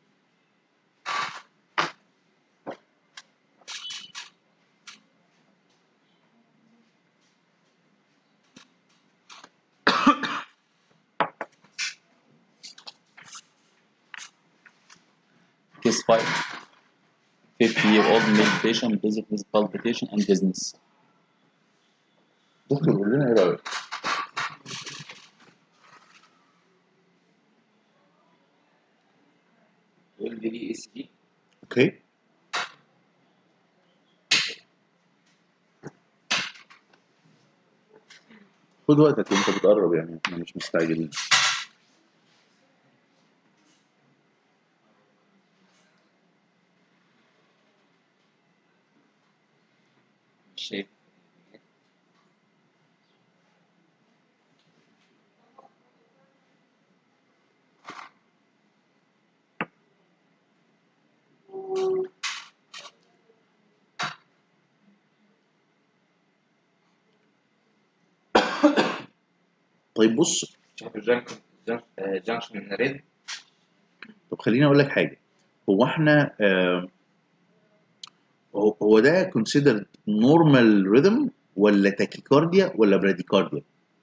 [SPEAKER 1] Case 5 50 year old male patient visit with palpitation and dizziness.
[SPEAKER 3] دكتور قول لنا ايه رايك؟
[SPEAKER 2] يقول لي دي اس دي
[SPEAKER 3] اوكي خد وقتك انت بتقرب يعني احنا مش مستعجلين
[SPEAKER 2] مش شايف
[SPEAKER 3] طيب بص
[SPEAKER 2] شايف الجنكشن جنكشن ريد
[SPEAKER 3] طب خليني اقول لك حاجه هو احنا آه هو هو ده considered normal rhythm ولا تاكيكارديا ولا براديكارديا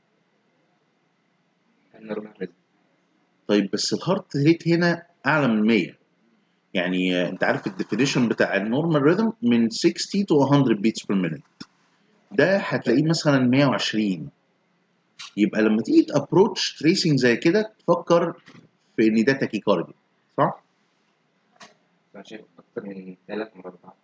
[SPEAKER 2] النورمال ريد
[SPEAKER 3] طيب بس الهارت ريت هنا اعلى من 100 يعني آه، انت عارف الديفينيشن بتاع النورمال ريذم من 60 to 100 beats per minute ده هتلاقيه مثلا 120 يبقى لما تيجي تابروتش تريسنج زي كده تفكر في ان ده تاكيكارديا صح؟
[SPEAKER 2] انا شايف اكتر من ثلاث مربعات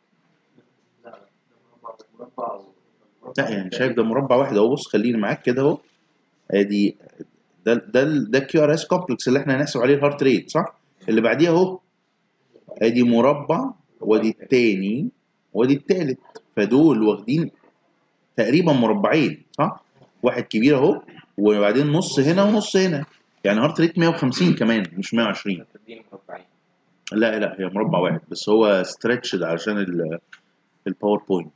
[SPEAKER 3] لا يعني شايف ده مربع واحد اهو بص خليني معاك كده اهو ادي ده ده ده كيو ار اس كومبلكس اللي احنا هنحسب عليه الهارت ريت صح؟ اللي بعديها اهو ادي مربع وادي التاني وادي التالت فدول واخدين تقريبا مربعين صح؟ واحد كبير اهو وبعدين نص هنا ونص هنا يعني هارت ريت 150 كمان مش 120
[SPEAKER 2] تديني مربعين
[SPEAKER 3] لا لا هي مربع واحد بس هو ستريتشد عشان ال- الباوربوينت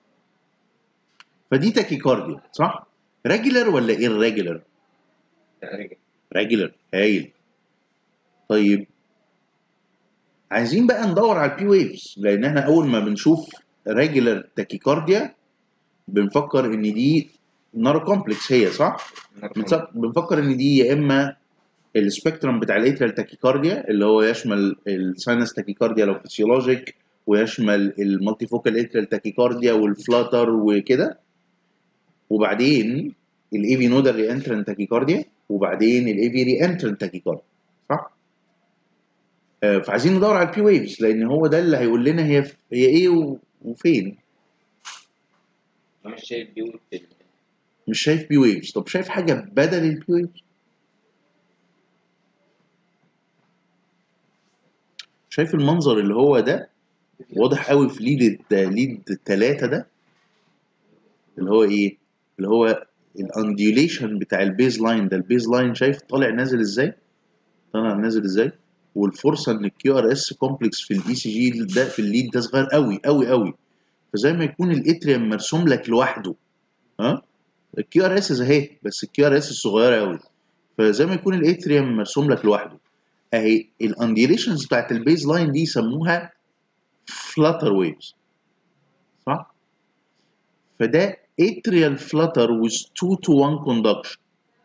[SPEAKER 3] فدي تاكيكارديا صح؟ ريجولر ولا irregular؟
[SPEAKER 2] تقريبا
[SPEAKER 3] ريجولر هايل طيب عايزين بقى ندور على البي ويفز لان احنا اول ما بنشوف ريجولر تاكيكارديا بنفكر ان دي نارو كومبلكس هي صح؟ بنص- بنفكر ان دي يا اما السبيكترم بتاع الاتريال تاكيكارديا اللي هو يشمل الساينس تاكيكارديا لو فيسيولوجيك ويشمل المالتي فوكال اتريال تاكيكارديا والفلاتر وكده وبعدين الاي في نودال ري انترنت تاكيكارديا وبعدين الاي في ري انترنت تاكيكارديا صح؟ آه، فعايزين ندور على البي ويفز لان هو ده اللي هيقول لنا هي هي ايه و- وفين
[SPEAKER 2] انا مش شايف بيقول في ال-
[SPEAKER 3] مش شايف بي ويفز طب شايف حاجه بدل البي ويفز شايف المنظر اللي هو ده واضح قوي في ليد ليد ثلاثة ده اللي هو ايه اللي هو الانديوليشن بتاع البيز لاين ده البيز لاين شايف طالع نازل ازاي طالع نازل ازاي والفرصه ان الكيو ار اس كومبلكس في الاي سي جي ده في الليد ده صغير قوي قوي قوي فزي ما يكون الاتريوم مرسوم لك لوحده ها الكيو ار اس اهي بس الكيو ار اس الصغيره قوي فزي ما يكون الاتريوم مرسوم لك لوحده اهي الانديوليشنز بتاعت البيز لاين دي يسموها فلاتر ويفز صح فده atrial flutter with 2 to 1 conduction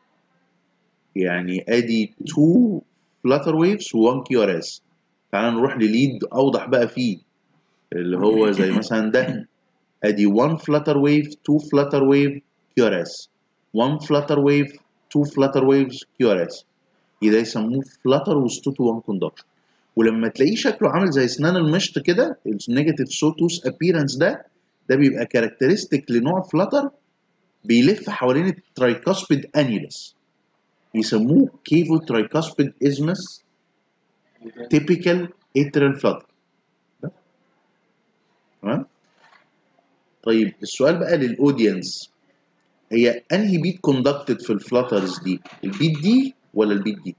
[SPEAKER 3] يعني ادي 2 flutter waves و 1 كيو ار اس تعال نروح لليد اوضح بقى فيه اللي هو زي مثلا ده ادي 1 flutter wave 2 flutter wave كيو ار اس 1 flutter wave 2 flutter waves كيو ار اس ده يسموه flutter with 2 to 1 conduction ولما تلاقيه شكله عامل زي اسنان المشط كده النيجاتيف سوتوس ابيرنس ده ده بيبقى كاركترستيك لنوع فلاتر بيلف حوالين الترايكاسبيد انيلس يسموه كيفو ترايكاسبيد ازمس تيبيكال اترال فلاتر تمام طيب السؤال بقى للاودينس هي انهي بيت كوندكتد في الفلاترز دي البيت دي ولا البيت دي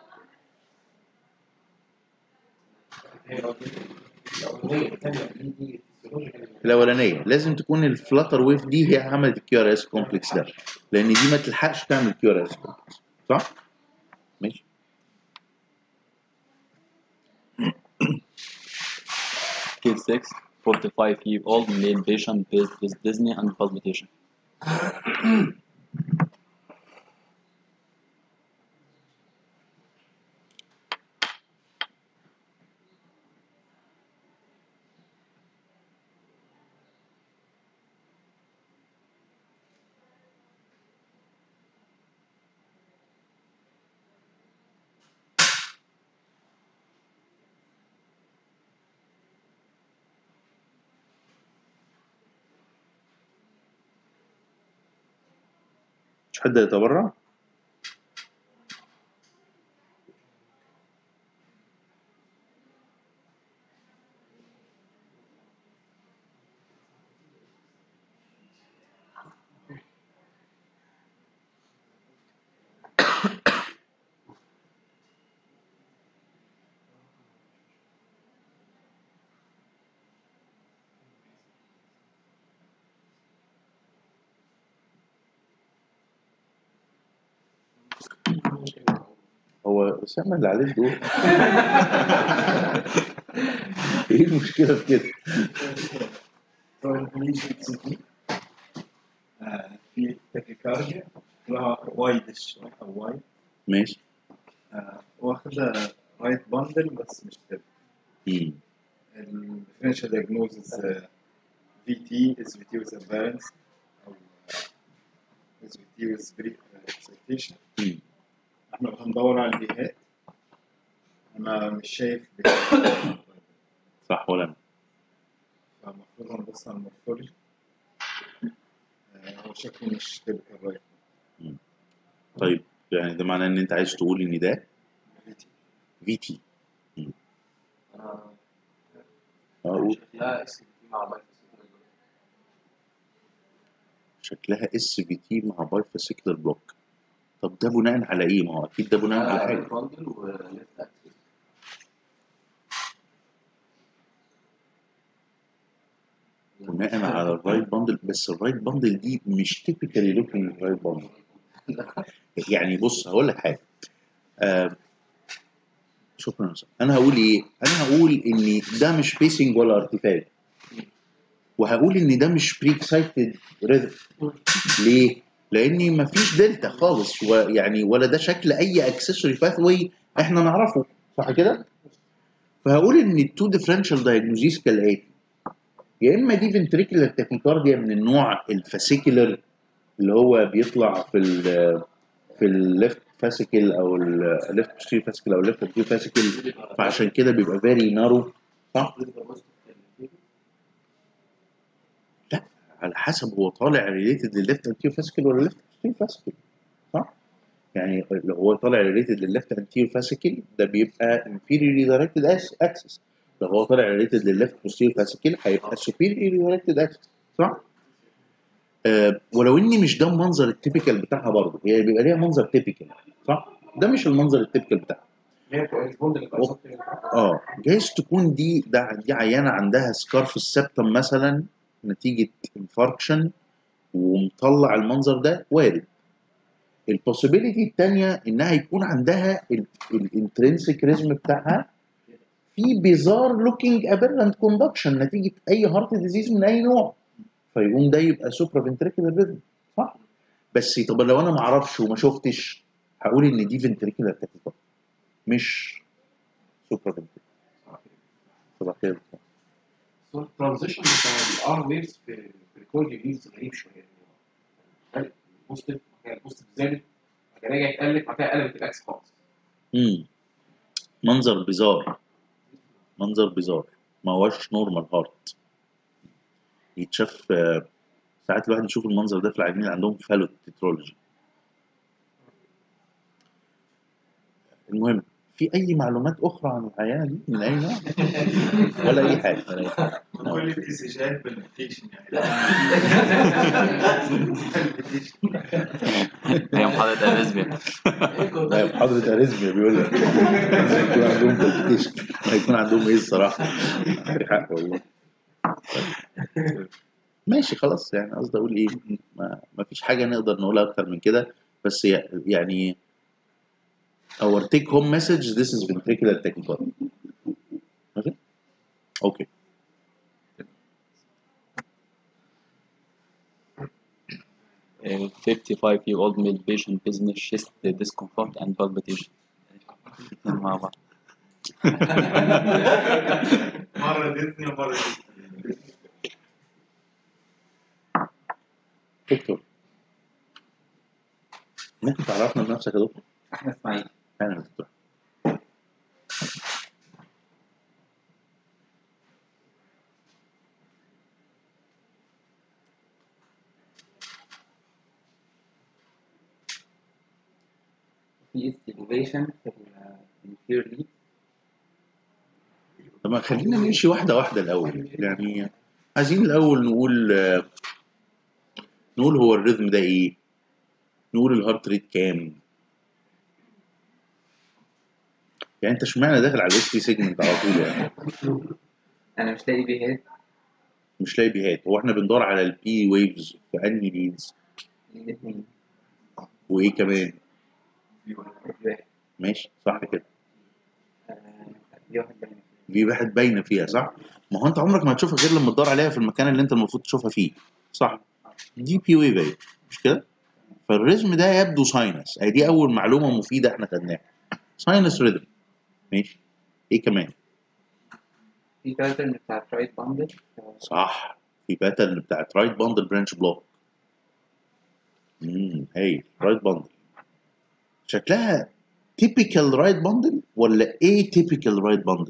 [SPEAKER 4] هي الاولانيه الثانيه دي دي فيسيولوجيكال
[SPEAKER 3] الاولانيه لازم تكون الفلاتر ويف دي هي عملت الكيو ار اس كومبلكس ده لان دي ما تلحقش تعمل كيو ار اس كومبلكس صح ماشي
[SPEAKER 1] Case 6, 45 year old male patient faced with Disney and palpitation.
[SPEAKER 3] مش حد يتبرع هو اسامه اللي عليه الدور ايه المشكله في كده
[SPEAKER 6] في تاكيكارديا لها وايدش شوية أو وايد
[SPEAKER 3] ماشي
[SPEAKER 6] آه، واخدة رايت باندل بس مش كده
[SPEAKER 3] مم.
[SPEAKER 6] الديفرنشال دياجنوزز في تي از في تي ويز افيرنس أو از في تي ويز بريك اكسيتيشن
[SPEAKER 3] مم.
[SPEAKER 6] احنا هندور على البيهات أنا مش شايف بيهات
[SPEAKER 3] صح ولا انا
[SPEAKER 6] فالمفروض هنبص على المورفولوجي آه، هو شكله مش تيبكال رايت
[SPEAKER 3] طيب يعني ده معناه ان انت عايز تقول ان ده
[SPEAKER 6] في تي
[SPEAKER 3] في تي
[SPEAKER 2] انا
[SPEAKER 3] اقول
[SPEAKER 2] شكلها اس بي مع بايت
[SPEAKER 3] شكلها اس في تي مع باي فاسيكلر بلوك طب ده بناء على ايه ما هو اكيد ده بناء على حاجه
[SPEAKER 2] باندل وليفت اكسس
[SPEAKER 3] بناء على الرايت باندل بس الرايت باندل دي مش تيبيكالي لوكينج رايت باندل يعني بص هقول لك حاجه آه شكرا يا أستاذ. انا هقول ايه انا هقول ان ده مش بيسنج ولا ارتفاع وهقول ان ده مش بري اكسايتد ريذم ليه لان مفيش دلتا خالص ويعني ولا ده شكل اي اكسسوري باثوي احنا نعرفه صح كده فهقول ان التو ديفرنشال دايجنوزيس كالاتي يا اما دي فنتريكولار تاكيكارديا من النوع الفاسيكولر اللي هو بيطلع في ال في الليفت فاسيكل او الليفت بوستيريور فاسيكل او الليفت بوستيريور فاسيكل فعشان كده بيبقى فيري نارو صح لا على حسب هو طالع ريليتد للليفت انتيريور فاسيكل ولا ليفت بوستيريور فاسيكل صح يعني لو هو طالع ريليتد للليفت انتيريور فاسيكل ده بيبقى inferiorly directed axis لو هو طالع ريليتد للليفت posterior فاسيكل هيبقى superiorly directed axis صح؟ آه ولو اني مش ده المنظر التيبيكال بتاعها برضه هي بيبقى ليها منظر تيبيكال صح؟ ده مش المنظر التيبيكال بتاعها
[SPEAKER 4] هي البوند اللي
[SPEAKER 3] أوه. اه جايز تكون دي ده دي عيانه عندها سكار في السبتم مثلا نتيجه انفاركشن ومطلع المنظر ده وارد البوسيبيليتي الثانيه انها يكون عندها الانترنسيك ريزم بتاعها في بيزار لوكينج ابيرنت كوندكشن نتيجه اي هارت ديزيز من اي نوع فيقوم ده يبقى سوبرا فنتريكولار ريزم صح بس طب لو انا ما اعرفش وما شفتش هقول ان دي فنتريكولار تاكيكارد مش سوبرا فنتريكولار صباح الخير
[SPEAKER 4] الترانزيشن بتاع الار ويفز في في الكورد بيز غريب شويه يعني بوستيف البوستيف زادت بعد كده رجعت قلت بعد كده قلبت الاكس خالص
[SPEAKER 3] امم منظر بيزار منظر بيزار ما هوش نورمال هارت يتشاف آه، ساعات الواحد يشوف المنظر ده في العيانين اللي عندهم فالوت تترولوجي المهم في اي معلومات اخرى عن العيانه دي من اي نوع ولا اي حاجه
[SPEAKER 1] ولا إيه.
[SPEAKER 6] كل الاستشهاد بالميديتيشن يعني
[SPEAKER 1] هي محاضرة اريزميا
[SPEAKER 3] لا محاضرة اريزميا بيقول لك هيكون عندهم palpitation. هيكون عندهم ايه الصراحة عندك حق والله ماشي خلاص يعني قصدي اقول ايه ما, ما فيش حاجة نقدر نقولها اكتر من كده بس يع- يعني our take home message this is ventricular tachycardia ماشي اوكي
[SPEAKER 1] A 55 year old male patient business chest discomfort and palpitation الاتنين مع بعض
[SPEAKER 6] مرة ديزني ومرة ديزني
[SPEAKER 3] دكتور ممكن تعرفنا بنفسك يا دكتور؟
[SPEAKER 7] احمد اسماعيل
[SPEAKER 3] اهلا يا دكتور
[SPEAKER 7] في استيميوليشن في الانفير ليد
[SPEAKER 3] طب ما خلينا نمشي واحدة واحدة الأول يعني عايزين الأول نقول آه، نقول هو الريتم ده إيه؟ نقول الهارت ريت كام؟ يعني أنت اشمعنى داخل على الاس بي سيجمنت على طول يعني؟
[SPEAKER 7] انا مش لاقي بيهات
[SPEAKER 3] مش لاقي بيهات هو احنا بندور على البي ويفز في أنهي ليدز
[SPEAKER 7] الاثنين
[SPEAKER 3] وإيه كمان؟
[SPEAKER 7] واحد
[SPEAKER 3] ماشي صح كده
[SPEAKER 7] آه، دي واحد بين
[SPEAKER 3] في واحد باينة فيها صح؟ ما هو أنت عمرك ما هتشوفها غير لما تدور عليها في المكان اللي أنت المفروض تشوفها فيه صح؟ دي بي ويف اهي مش كده؟ فالريزم ده يبدو ساينس اهي دي اول معلومه مفيده احنا خدناها ساينس ريزم ماشي ايه كمان؟
[SPEAKER 7] في باترن بتاع رايت باندل
[SPEAKER 3] صح في باترن بتاعت رايت باندل برانش بلوك امم هايل رايت باندل شكلها تيبيكال رايت باندل ولا ايه تيبيكال رايت باندل؟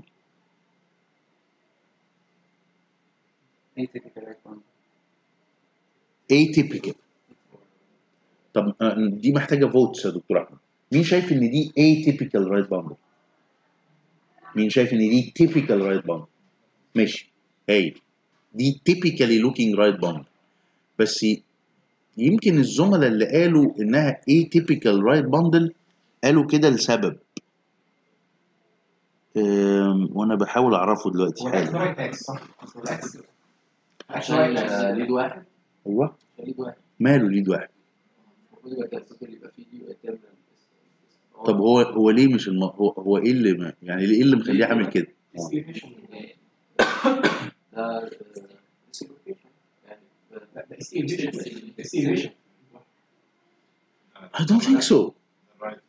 [SPEAKER 7] ايه تيبيكال رايت باندل
[SPEAKER 3] ايه تيبيكال طب آه، دي محتاجه فوتس يا دكتور احمد مين شايف ان دي ايه تيبيكال رايت باندل؟ مين شايف ان دي تيبيكال رايت باندل؟ ماشي هايل دي تيبيكالي لوكينج رايت باندل بس يمكن الزملاء اللي قالوا انها ايه تيبيكال رايت باندل قالوا كده لسبب أم، وانا بحاول اعرفه دلوقتي
[SPEAKER 4] هو الاكس
[SPEAKER 3] حالا
[SPEAKER 4] رايت اكس صح؟ أصل الاكس
[SPEAKER 8] عشان آه، ليد واحد
[SPEAKER 3] ايوه
[SPEAKER 8] عشان ليد واحد
[SPEAKER 3] ماله ليد واحد
[SPEAKER 8] المفروض يبقى كالسيكل يبقى فيه دي وقدام
[SPEAKER 3] طب هو هو ليه مش الم... هو, هو ايه اللي ما... يعني ايه اللي مخليه عامل كده؟ آه.
[SPEAKER 8] ده سيجريجيشن يعني
[SPEAKER 4] ده اس ايفيشن اس ايفيشن
[SPEAKER 3] I don't think so
[SPEAKER 6] Right.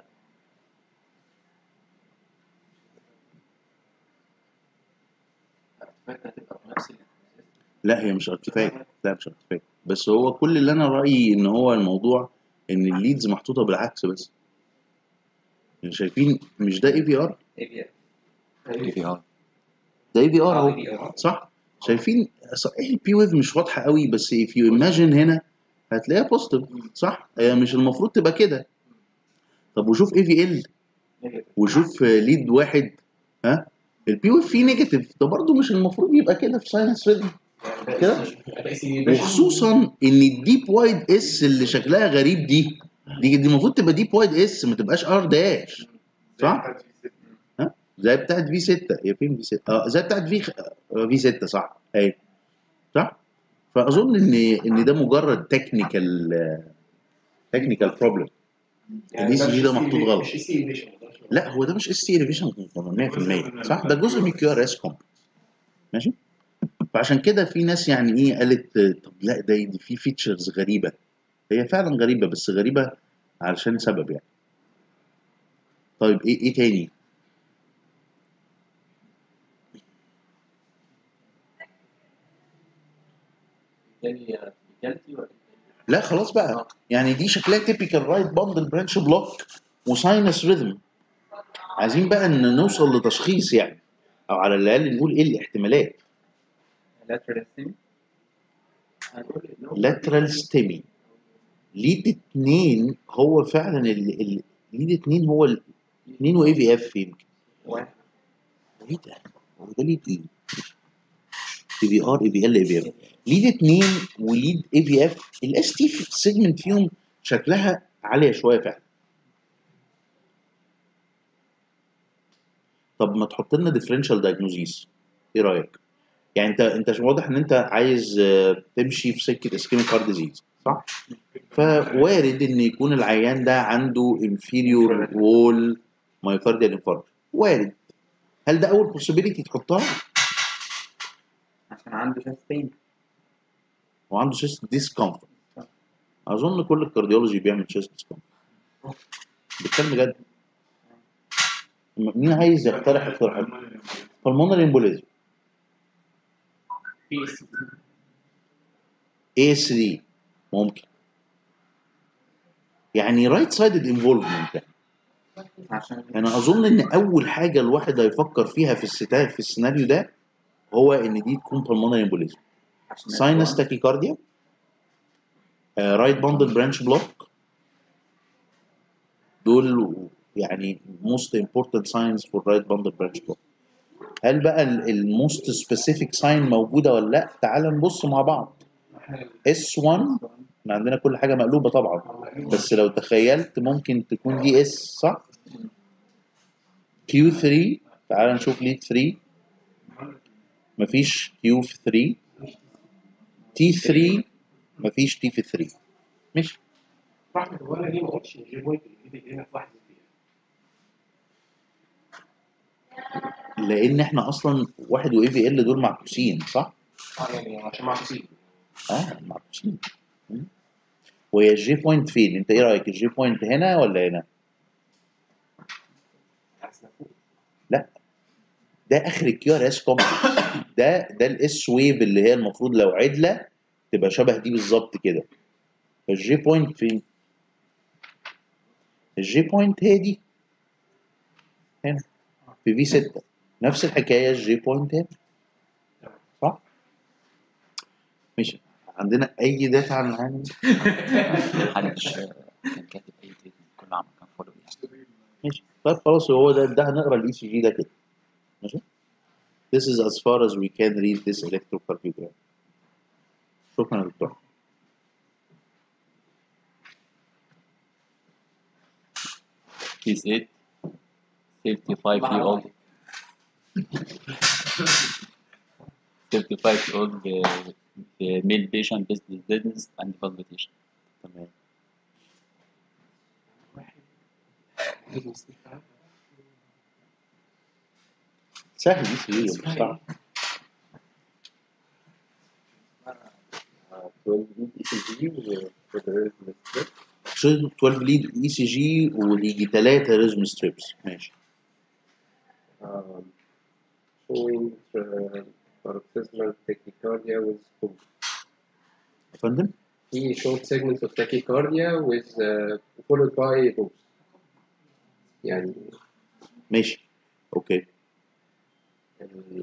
[SPEAKER 8] الارتفاكت هتبقى بنفس ال-
[SPEAKER 3] لا هي مش ارتفاك لا مش ارتفاك بس هو كل اللي انا رايي ان هو الموضوع ان الليدز محطوطه بالعكس بس يعني شايفين مش ده اي في ار
[SPEAKER 7] ايه بي
[SPEAKER 1] اي في ار
[SPEAKER 3] ده اي في ار
[SPEAKER 7] اه
[SPEAKER 3] اهو
[SPEAKER 7] ايه بي ار
[SPEAKER 3] صح شايفين صحيح البي ويف مش واضحه قوي بس if you imagine هنا هتلاقيها بوزيتيف صح هي مش المفروض تبقى كده طب وشوف اي في ال وشوف ليد واحد ها البي ويف فيه نيجاتيف ده برضه مش المفروض يبقى كده في ساينس ريدم كده وخصوصا ان الديب وايد اس اللي شكلها غريب دي دي دي المفروض تبقى ديب وايد اس ما تبقاش ار داش صح زي بتاعت في 6 هي فين في 6 اه زي بتاعت في في 6 صح ايوه صح فاظن ان ان ده مجرد تكنيكال تكنيكال بروبلم الاي سي جي ده محطوط غلط
[SPEAKER 4] مش اس ايفيشن
[SPEAKER 3] لا هو ده مش اس سي ريفيجن 100% صح ده جزء من كيو ار اس كومبلكس ماشي فعشان كده في ناس يعني ايه قالت آه، طب لا ده دي في فيتشرز غريبه هي فعلا غريبه بس غريبه علشان سبب يعني طيب ايه ايه تاني
[SPEAKER 8] التاني جالتي ولا
[SPEAKER 3] لا خلاص بقى يعني دي شكلها تيبيكال رايت باندل برانش بلوك وساينس ريذم عايزين بقى ان نوصل لتشخيص يعني او على الاقل نقول ايه الاحتمالات
[SPEAKER 7] lateral stem
[SPEAKER 8] هنقول ان هو
[SPEAKER 3] لاترال ستيمي ليد اتنين هو فعلا ال... ال... ليد اتنين هو ال... 2 واي في اف يمكن
[SPEAKER 7] واحد
[SPEAKER 3] ايه ده؟ هو ده ليد ايه؟ اي في ار اي في ال اي في اف ليد 2 وليد اي في اف الاس تي في السيجمنت فيهم شكلها عاليه شويه فعلا طب ما تحط لنا ديفرنشال دايجنوزيس ايه رايك؟ يعني انت انت واضح ان انت عايز آه، تمشي في سكه اسكيميك هارت ديزيز صح؟ فوارد ان يكون العيان ده عنده انفيريور وول مايوكارديال انفاركت وارد هل ده اول possibility تحطها؟
[SPEAKER 7] عشان عنده شاست بين
[SPEAKER 3] وعنده شيست ديسكمفورت اظن كل الكارديولوجي بيعمل شيست ديسكمفورت بتكلم بجد م- مين عايز يقترح اقتراحات؟ pulmonary embolism
[SPEAKER 4] بيس
[SPEAKER 3] اي اس دي ممكن يعني رايت سايدد انفولفمنت
[SPEAKER 7] عشان
[SPEAKER 3] انا اظن ان اول حاجه الواحد هيفكر فيها في الستا في السيناريو ده هو ان دي تكون pulmonary embolism
[SPEAKER 7] عشان
[SPEAKER 3] sinus tachycardia uh, right bundle branch block دول يعني most important signs for right bundle branch block هل بقى الموست سبيسيفيك ساين موجوده ولا لا تعال نبص مع بعض S1 احنا عندنا كل حاجه مقلوبه طبعا بس لو تخيلت ممكن تكون دي اس صح Q3 تعال نشوف ليد 3 مفيش Q في 3 T3 مفيش T في 3 ماشي
[SPEAKER 4] احمد هو انا ليه ما قلتش ان جي بوينت اللي هنا في واحد فيها
[SPEAKER 3] لان احنا اصلا واحد واي في ال دول معكوسين صح؟
[SPEAKER 4] اه يعني عشان معكوسين
[SPEAKER 3] اه معكوسين مم. وهي الجي بوينت فين؟ انت ايه رايك الجي بوينت هنا ولا هنا؟
[SPEAKER 4] حاسس إنها فوق.
[SPEAKER 3] لا ده اخر الكيو ار اس كومبلكس ده ده الاس ويف اللي هي المفروض لو عدله تبقى شبه دي بالظبط كده فالجي بوينت فين؟ الجي بوينت هي دي هنا في في 6 نفس الحكايه الجي بوينت هنا صح؟ ماشي عندنا اي داتا عن العالم
[SPEAKER 1] محدش كان كاتب اي ديت كل عام كان فولو يعني
[SPEAKER 3] ماشي طيب خلاص هو ده ده هنقرا الاي سي جي ده كده ماشي This is as far as we can read this electrocardiogram شكرا يا دكتور
[SPEAKER 1] He's eight, 55 year old 55 year old uh, uh, male patient with dizziness and palpitation
[SPEAKER 3] تمام
[SPEAKER 4] لازم استشفاء.
[SPEAKER 3] سهل اي سي جي مش صعب
[SPEAKER 2] 12 بي اي سي جي وفيدراليزم ستريب
[SPEAKER 3] 12 ليد اي سي جي ويجي 3 ريزم ستريبس ماشي
[SPEAKER 2] um, showing uh, paroxysmal tachycardia with pulse.
[SPEAKER 3] يا فندم
[SPEAKER 2] He showed segments of tachycardia with uh, followed by pulse. يعني
[SPEAKER 3] ماشي اوكي
[SPEAKER 2] ال-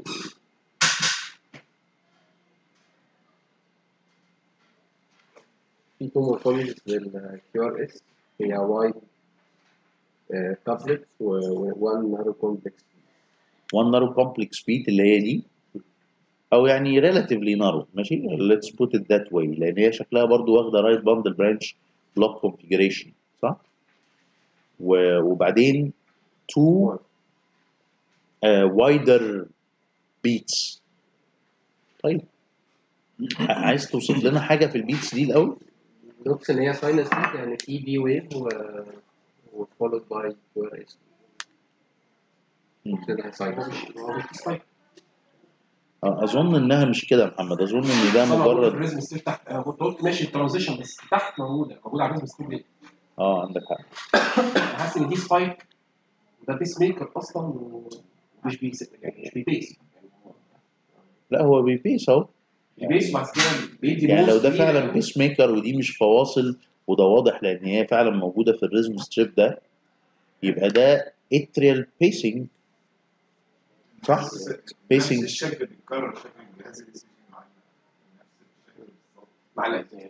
[SPEAKER 2] في تو morphologies للكيو ار اس هي وايد كابلت وون نارو كومبلكس
[SPEAKER 3] one narrow complex beat اللي هي دي او يعني relatively narrow ماشي let's put it that way لان هي شكلها برضو واخده right bundle branch block configuration صح و- وبعدين two uh, wider beats طيب ع- عايز توصف لنا حاجه في البيتس دي الاول
[SPEAKER 2] لوكس ان هي ساينس يعني في بي ويف و followed by كيو ار اس
[SPEAKER 3] مم.
[SPEAKER 2] كده ساينس
[SPEAKER 4] هو مش سبايك.
[SPEAKER 3] آه، اظن انها مش كده يا محمد اظن ان ده
[SPEAKER 4] طبعا موجود في
[SPEAKER 3] مجرد
[SPEAKER 4] الريزم ستيب تحت انا كنت قلت ماشي الترانزيشن بس تحت موجوده موجوده على الريزم ستيب ليه؟
[SPEAKER 3] اه عندك حق
[SPEAKER 4] انا حاسس ان دي سبايك وده بيس ميكر اصلا ومش بيس يعني مش بيبيس
[SPEAKER 3] لا هو بيبيس اهو
[SPEAKER 4] بيبيس بعد كده بيدي
[SPEAKER 3] يعني لو
[SPEAKER 4] بوست
[SPEAKER 3] ده
[SPEAKER 4] كبير
[SPEAKER 3] فعلا
[SPEAKER 4] أوي.
[SPEAKER 3] بيس ميكر ودي مش فواصل وده واضح لان هي فعلا موجوده في الريزم ستريب ده يبقى ده اتريال بيسنج صح
[SPEAKER 6] نفس
[SPEAKER 3] بيسنج
[SPEAKER 6] الشكل بيتكرر شكل الجهاز الاي سي جي معانا نفس الشكل بالظبط
[SPEAKER 4] معلقه يعني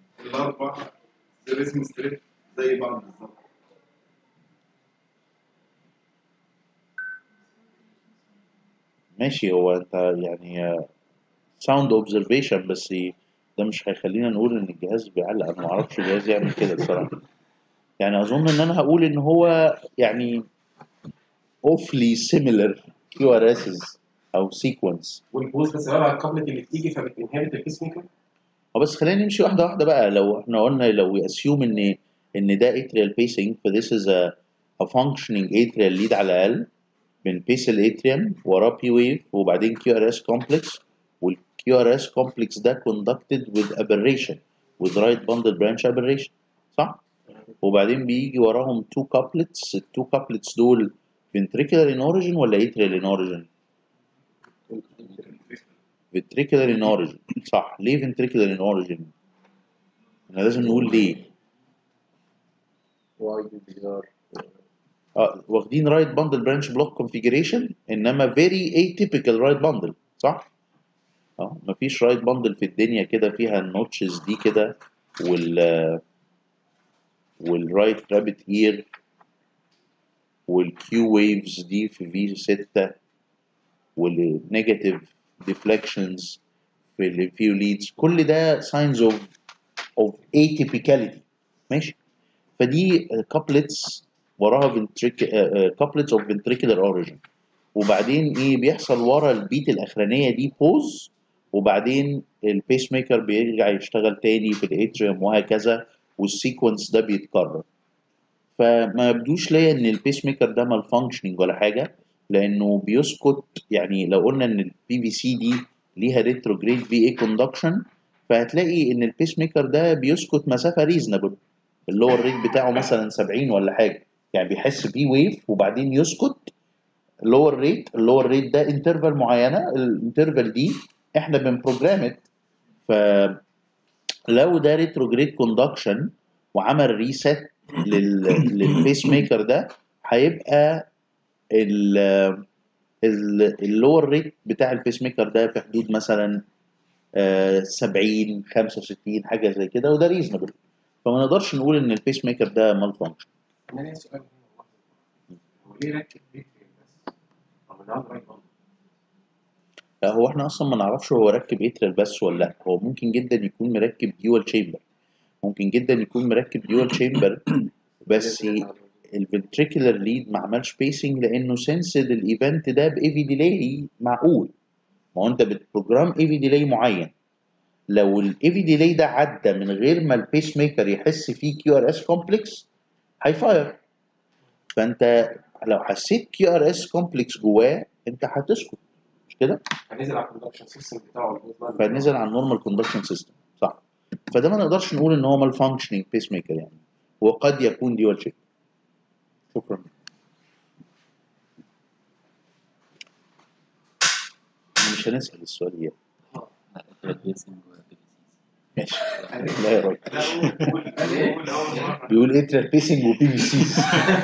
[SPEAKER 6] الاربع ريزم ستريب زي بعض بالظبط
[SPEAKER 3] ماشي هو انت يعني ساوند اوبزرفيشن بس ده مش هيخلينا نقول ان الجهاز بيعلق انا ما اعرفش الجهاز يعمل كده بصراحه يعني اظن ان انا هقول ان هو يعني awfully similar QRSs او sequence
[SPEAKER 4] والبوز بس بقى الكابلت اللي بتيجي فبتنهبت البيس ميكر
[SPEAKER 3] اه بس خلينا نمشي واحده واحده بقى لو احنا قلنا لو اسيوم ان ان ده atrial pacing ف this is a, a functioning atrial lead على الاقل بنبيس الاتريوم وراه بي ويف وبعدين كيو ار اس كومبلكس والكيو ار اس كومبلكس ده conducted with aberration with right bundle branch aberration صح؟ وبعدين بيجي وراهم two couplets التو couplets دول ventricular in origin ولا atrial in origin؟ ventricular in origin صح ليه ventricular in origin؟ احنا لازم نقول ليه
[SPEAKER 2] واي دي بي ار
[SPEAKER 3] اه واخدين رايت باندل برانش بلوك كونفيجريشن انما فيري atypical رايت باندل صح؟ اه مفيش رايت باندل في الدنيا كده فيها النوتشز دي كده وال والرايت رابت اير والكيو ويفز دي في في 6 والنيجاتيف ديفليكشنز في الفيو ليدز كل ده signs of of atypicality ماشي فدي كابلتس وراها كابلتس اوف ventricular origin وبعدين ايه بيحصل ورا البيت الاخرانيه دي بوز وبعدين البيس ميكر بيرجع يشتغل تاني في الاتريوم وهكذا والسيكونس ده بيتكرر فما يبدوش ليا ان البيس ميكر ده مال فانكشننج ولا حاجه لانه بيسكت يعني لو قلنا ان البي في سي دي ليها ريتروجريد في اي كوندكشن فهتلاقي ان البيس ميكر ده بيسكت مسافه ريزنبل اللي هو الريت بتاعه مثلا 70 ولا حاجه يعني بيحس بيه ويف وبعدين يسكت اللور ريت اللور ريت ده انترفال معينه الانترفال دي احنا بنبروجرامت ف لو ده ريتروجريد كوندكشن وعمل ريست للبيس ميكر ده هيبقى اللور ريت بتاع البيس ميكر ده في حدود مثلا آه، 70 65 حاجه زي كده وده ريزنبل فما نقدرش نقول ان البيس ميكر ده مال فانكشن
[SPEAKER 4] انا ليا سؤال هو ليه ركب بيت بس؟ طب ده عنده رايت باندل
[SPEAKER 3] لا هو احنا اصلا ما نعرفش هو ركب اتريال بس ولا لا هو ممكن جدا يكون مركب ديوال تشامبر ممكن جدا يكون مركب ديوال تشامبر بس الفنتريكولار ليد ما عملش بيسنج لانه سنسد الايفنت ده باي في ديلي معقول ما هو انت بتبروجرام اي في ديلي معين لو الاي في ديلي ده عدى من غير ما البيس ميكر يحس فيه كيو ار اس كومبلكس هيفاير فانت لو حسيت كيو ار اس كومبلكس جواه انت هتسكت مش كده؟
[SPEAKER 4] هنزل على الكوندكشن سيستم بتاعه
[SPEAKER 3] فنزل على النورمال كوندكشن سيستم صح فده ما نقدرش نقول ان هو مال فانكشنينج بيس ميكر يعني وقد يكون ديوال شيب شكرا مش هنسال السؤال ده ماشي لا يا راجل بيقول اتريال بيسنج وبي بي سيز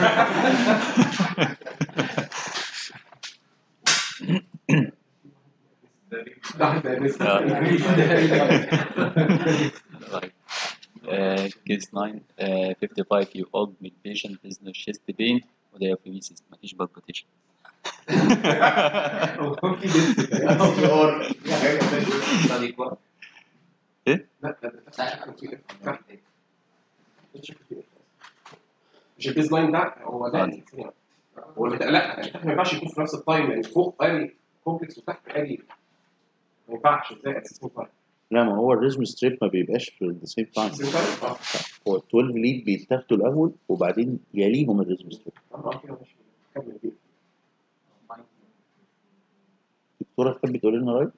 [SPEAKER 1] Right. Uh, case 9 uh, 55 year old male patient business chest pain وديافيزيس مفيش بالبيتيشن ايه؟
[SPEAKER 4] لا ده مش البيز لاين ده هو ده هو اللي لا التحت ما ينفعش يكون في نفس التايم يعني فوق قاري كومبلكس وتحت قاري ما ينفعش ازاي اساسي تايم
[SPEAKER 3] لا ما هو الريزم ستريب ما بيبقاش في ذا سيم تايم
[SPEAKER 4] اه
[SPEAKER 3] هو ال 12 ليد بيتاخدوا الاول وبعدين يليهم الريزم ستريب
[SPEAKER 4] اه كده ماشي كمل بيه
[SPEAKER 3] دكتوره تحب تقول لنا رايك؟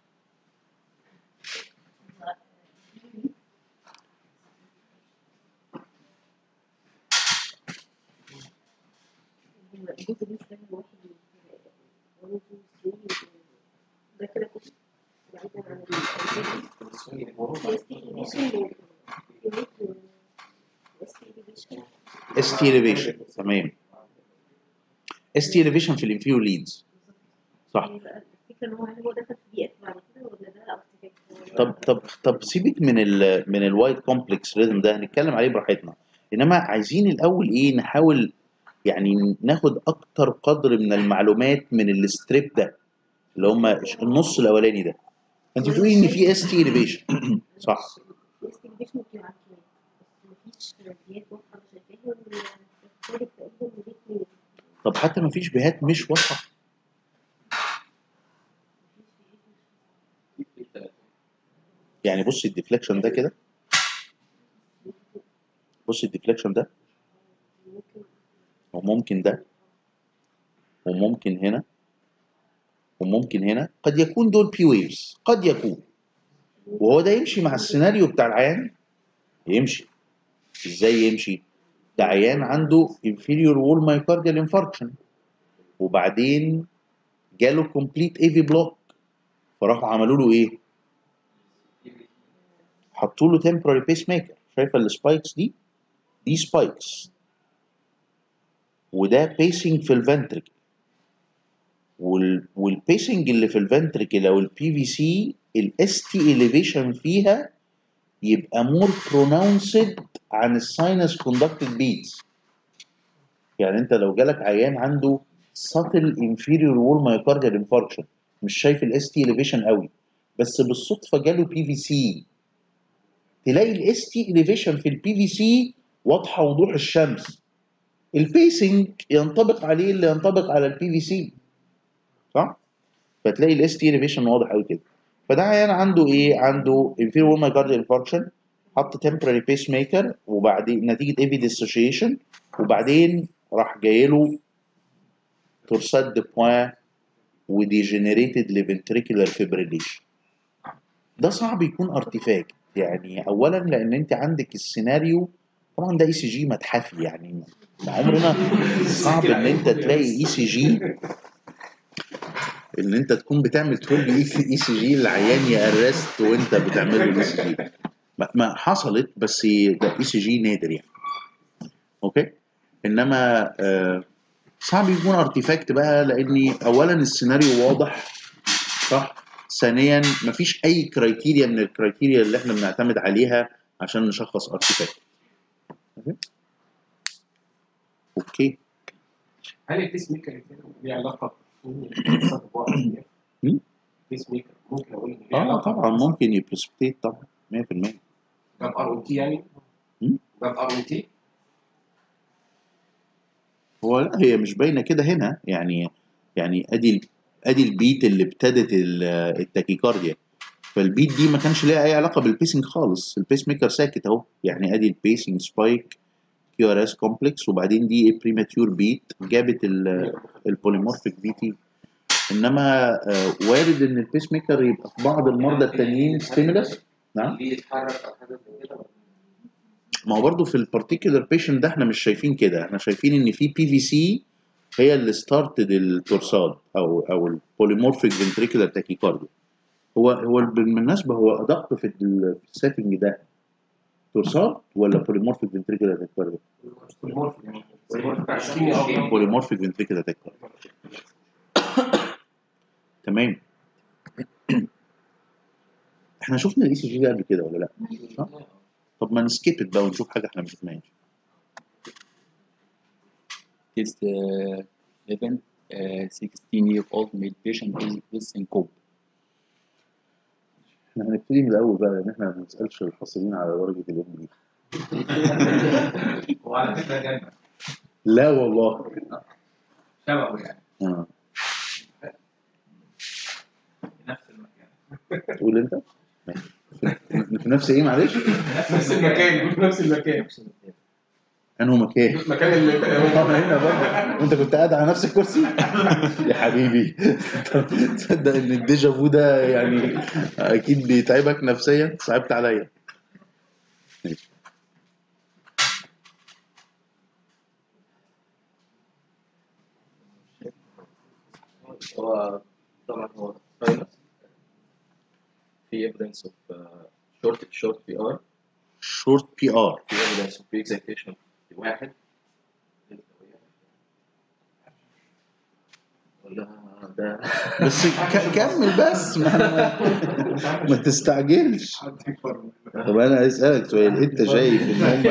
[SPEAKER 9] الجزء ده كان واحد من 1 2 3 ده كده كده بعيدا عن
[SPEAKER 3] اس تي اليفيشن تمام اس تي اليفيشن في الانفيو ليدز صح
[SPEAKER 9] الفكره ان هو هل هو دخل في بي اف بعد كده ولا ده ارتفاكت
[SPEAKER 3] طب طب طب سيبك من ال من الوايت كومبلكس ريزم ده هنتكلم عليه براحتنا انما عايزين الاول ايه نحاول يعني ناخد اكتر قدر من المعلومات من الستريب ده اللي هم النص الاولاني ده انت بتقولي ان في اس تي اليفيشن صح
[SPEAKER 9] الاستيميشن بتاع الكلام بس مفيش رياضيات واضحه انا شايفاها والثالث تقريبا وليك
[SPEAKER 3] طب حتى ما فيش بهات مش واضحه يعني بص الديفليكشن ده كده بص الديفليكشن ده وممكن ده وممكن هنا وممكن هنا قد يكون دول بي ويفز قد يكون وهو ده يمشي مع السيناريو بتاع العيان يمشي ازاي يمشي ده عيان عنده inferior wall myocardial infarction وبعدين جاله complete AV block فراحوا عملوا له ايه حطوا له temporary pacemaker شايفه السبايكس دي دي سبايكس وده بيسنج في الفنتركل وال والبيسنج اللي في الفنتركل او البي في سي الاس تي elevation فيها يبقى مور برونونسد عن الساينس كوندكتد بيتس يعني انت لو جالك عيان عنده subtle inferior wall myocardial infarction مش شايف الاس تي elevation قوي بس بالصدفه جاله بي في سي تلاقي الاس تي elevation في البي في سي واضحه وضوح الشمس البيسنج ينطبق عليه اللي ينطبق على البي في سي صح فتلاقي الاس تي elevation واضح قوي كده فده عيان عنده ايه عنده inferior wall myocardial infarction حط temporary pacemaker وبعدين نتيجه اي في dissociation وبعدين راح جاي له تورسات دي بوين وديجنريتد لفنتريكولار فيبريليشن ده صعب يكون ارتفاكت يعني اولا لان انت عندك السيناريو طبعا ده اي سي جي متحفي يعني عمرنا صعب ان انت تلاقي اي سي جي ان انت تكون بتعمل تقول لي اي سي جي العيان يارست وانت بتعمل له اي سي جي ما- ما حصلت بس ده اي سي جي نادر يعني اوكي انما آه صعب يكون ارتيفاكت بقى لاني اولا السيناريو واضح صح ثانيا مفيش اي كرايتيريا من الكرايتيريا اللي احنا بنعتمد عليها عشان نشخص ارتيفاكت أوكي؟ اوكي
[SPEAKER 4] هل البيس ميكر ليه علاقه
[SPEAKER 3] مم؟
[SPEAKER 4] البيس ميكر ممكن اقول ان ليه
[SPEAKER 3] اه
[SPEAKER 4] علاقه
[SPEAKER 3] طبعا ممكن يبرسبتيت طبعا 100%
[SPEAKER 4] جاب ار او تي يعني
[SPEAKER 3] مم؟
[SPEAKER 4] جاب ار او تي
[SPEAKER 3] هو لا هي مش باينه كده هنا يعني يعني ادي ال- ادي البيت اللي ابتدت ال- التاكيكارديا فالبيت دي ما كانش ليها اي علاقه بالبيسنج خالص البيس ميكر ساكت اهو يعني ادي البيسنج سبايك كيو ار اس كومبلكس وبعدين دي بريماتيور بيت جابت البوليمورفيك بي تي انما آه، وارد ان البيس ميكر يبقى في بعض المرضى التانيين ستيمولس نعم
[SPEAKER 8] ليه يتحرك او حاجه زي كده
[SPEAKER 3] ما هو برضه في البارتيكولار بيشنت ده احنا مش شايفين كده احنا شايفين ان في بي في سي هي اللي ستارتد التورساد او او البوليمورفيك فنتريكولار تاكيكارديا هو هو بالمناسبه هو ادق في ال- في السيتنج ده تورساد ولا بوليمورفيك فنتريكولار تاكيكارديا
[SPEAKER 4] بوليمورفيك بوليمورفيك بتاع الشيمياء أو-
[SPEAKER 3] بوليمورفيك فنتريكولار تاكيكارديا تمام احنا شفنا الاي سي جي ده قبل كده ولا لا؟ صح؟ طب ما نسكيب بقى ونشوف حاجه احنا ما شفناهاش
[SPEAKER 1] Test uh, 11, uh, 16 year old male patient with, with syncope.
[SPEAKER 3] احنا هنبتدي من الاول بقى لان احنا ما بنسالش الحاصلين على درجه الام دي
[SPEAKER 4] وعلى فكره جنة
[SPEAKER 3] لا والله
[SPEAKER 4] شبهه يعني
[SPEAKER 3] آه.
[SPEAKER 4] في نفس المكان
[SPEAKER 3] تقول انت في في نفس ايه معلش
[SPEAKER 4] نفس المكان في نفس المكان
[SPEAKER 3] انه مكان
[SPEAKER 4] المكان اللي
[SPEAKER 3] اه هنا برضه وانت كنت قاعد على نفس الكرسي يا حبيبي تصدق ان الديجا فو ده يعني اكيد بيتعبك نفسيا صعبت عليا ماشي.
[SPEAKER 2] هو طبعا هو ساينس في evidence of uh, short short PR
[SPEAKER 3] شورت بي ار
[SPEAKER 2] في evidence of pre-excitation في واحد ولا ده
[SPEAKER 3] بس ك- كمل بس ما, ما, ما تستعجلش طب انا عايز اسالك سؤال انت شايف ان هم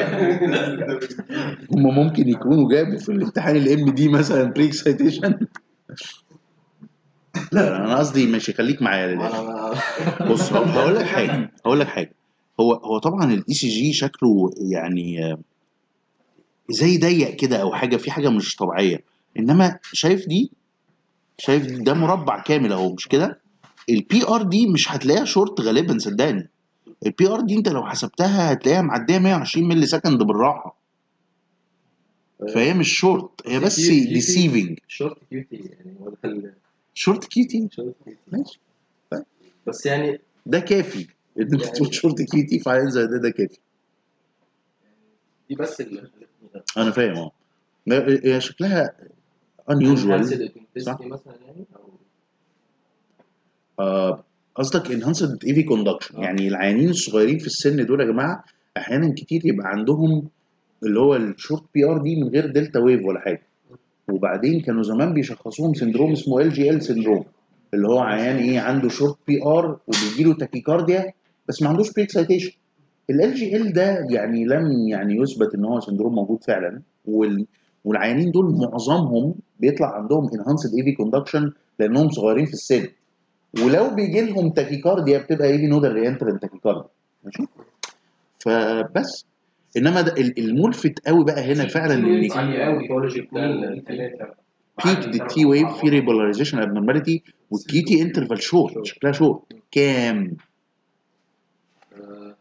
[SPEAKER 3] هم ممكن يكونوا جابوا في الامتحان الام دي مثلا بري اكسايتيشن لا انا قصدي ماشي خليك معايا للاخر بص هو- هقول لك حاجه هقول لك حاجه هو هو طبعا الاي سي جي شكله يعني آه، زي ضيق كده او حاجه في حاجه مش طبيعيه انما شايف دي شايف دي ده مربع كامل اهو مش كده البي ار دي مش هتلاقيها شورت غالبا صدقني البي ار دي انت لو حسبتها هتلاقيها معديه 120 مللي سكند بالراحه فهي مش شورت هي بس ديسيفنج
[SPEAKER 2] شورت كيوتي يعني هو ده
[SPEAKER 3] شورت كيوتي
[SPEAKER 2] شورت كيوتي
[SPEAKER 3] ماشي
[SPEAKER 2] بس يعني
[SPEAKER 3] ده كافي ان انت
[SPEAKER 2] يعني-
[SPEAKER 3] تقول شورت كيوتي في حاجه زي ده ده كافي
[SPEAKER 2] دي بس اللي
[SPEAKER 3] انا فاهم اه لا، هي شكلها unusual صح.
[SPEAKER 2] مثلا يعني او
[SPEAKER 3] آه، قصدك انهانسد ايفي كوندكشن
[SPEAKER 2] آه.
[SPEAKER 3] يعني العيانين الصغيرين في السن دول يا جماعه احيانا كتير يبقى عندهم اللي هو الشورت بي ار دي من غير دلتا ويف ولا حاجه وبعدين كانوا زمان بيشخصوهم سندروم اسمه ال جي ال سندروم اللي هو عيان ايه عنده شورت بي ار وبيجي له تاكيكارديا بس ما عندوش بري اكسايتيشن ال جي ال ده يعني لم يعني يثبت ان هو سندروم موجود فعلا وال والعيانين دول معظمهم بيطلع عندهم انهانسد ايفي كوندكشن لانهم صغيرين في السن ولو بيجي لهم تاكيكارديا بتبقى ايفي نودال رينترنت تاكيكارديا ماشي فبس انما ده ال- الملفت قوي بقى هنا فعلا ان
[SPEAKER 4] عالي قوي
[SPEAKER 2] البيولوجي بتاع ال-
[SPEAKER 4] الثلاثه
[SPEAKER 3] بيك دي تي ويف في ريبولاريزيشن ابنورماليتي والكي تي انترفال شورت شكلها شورت كام
[SPEAKER 2] آه،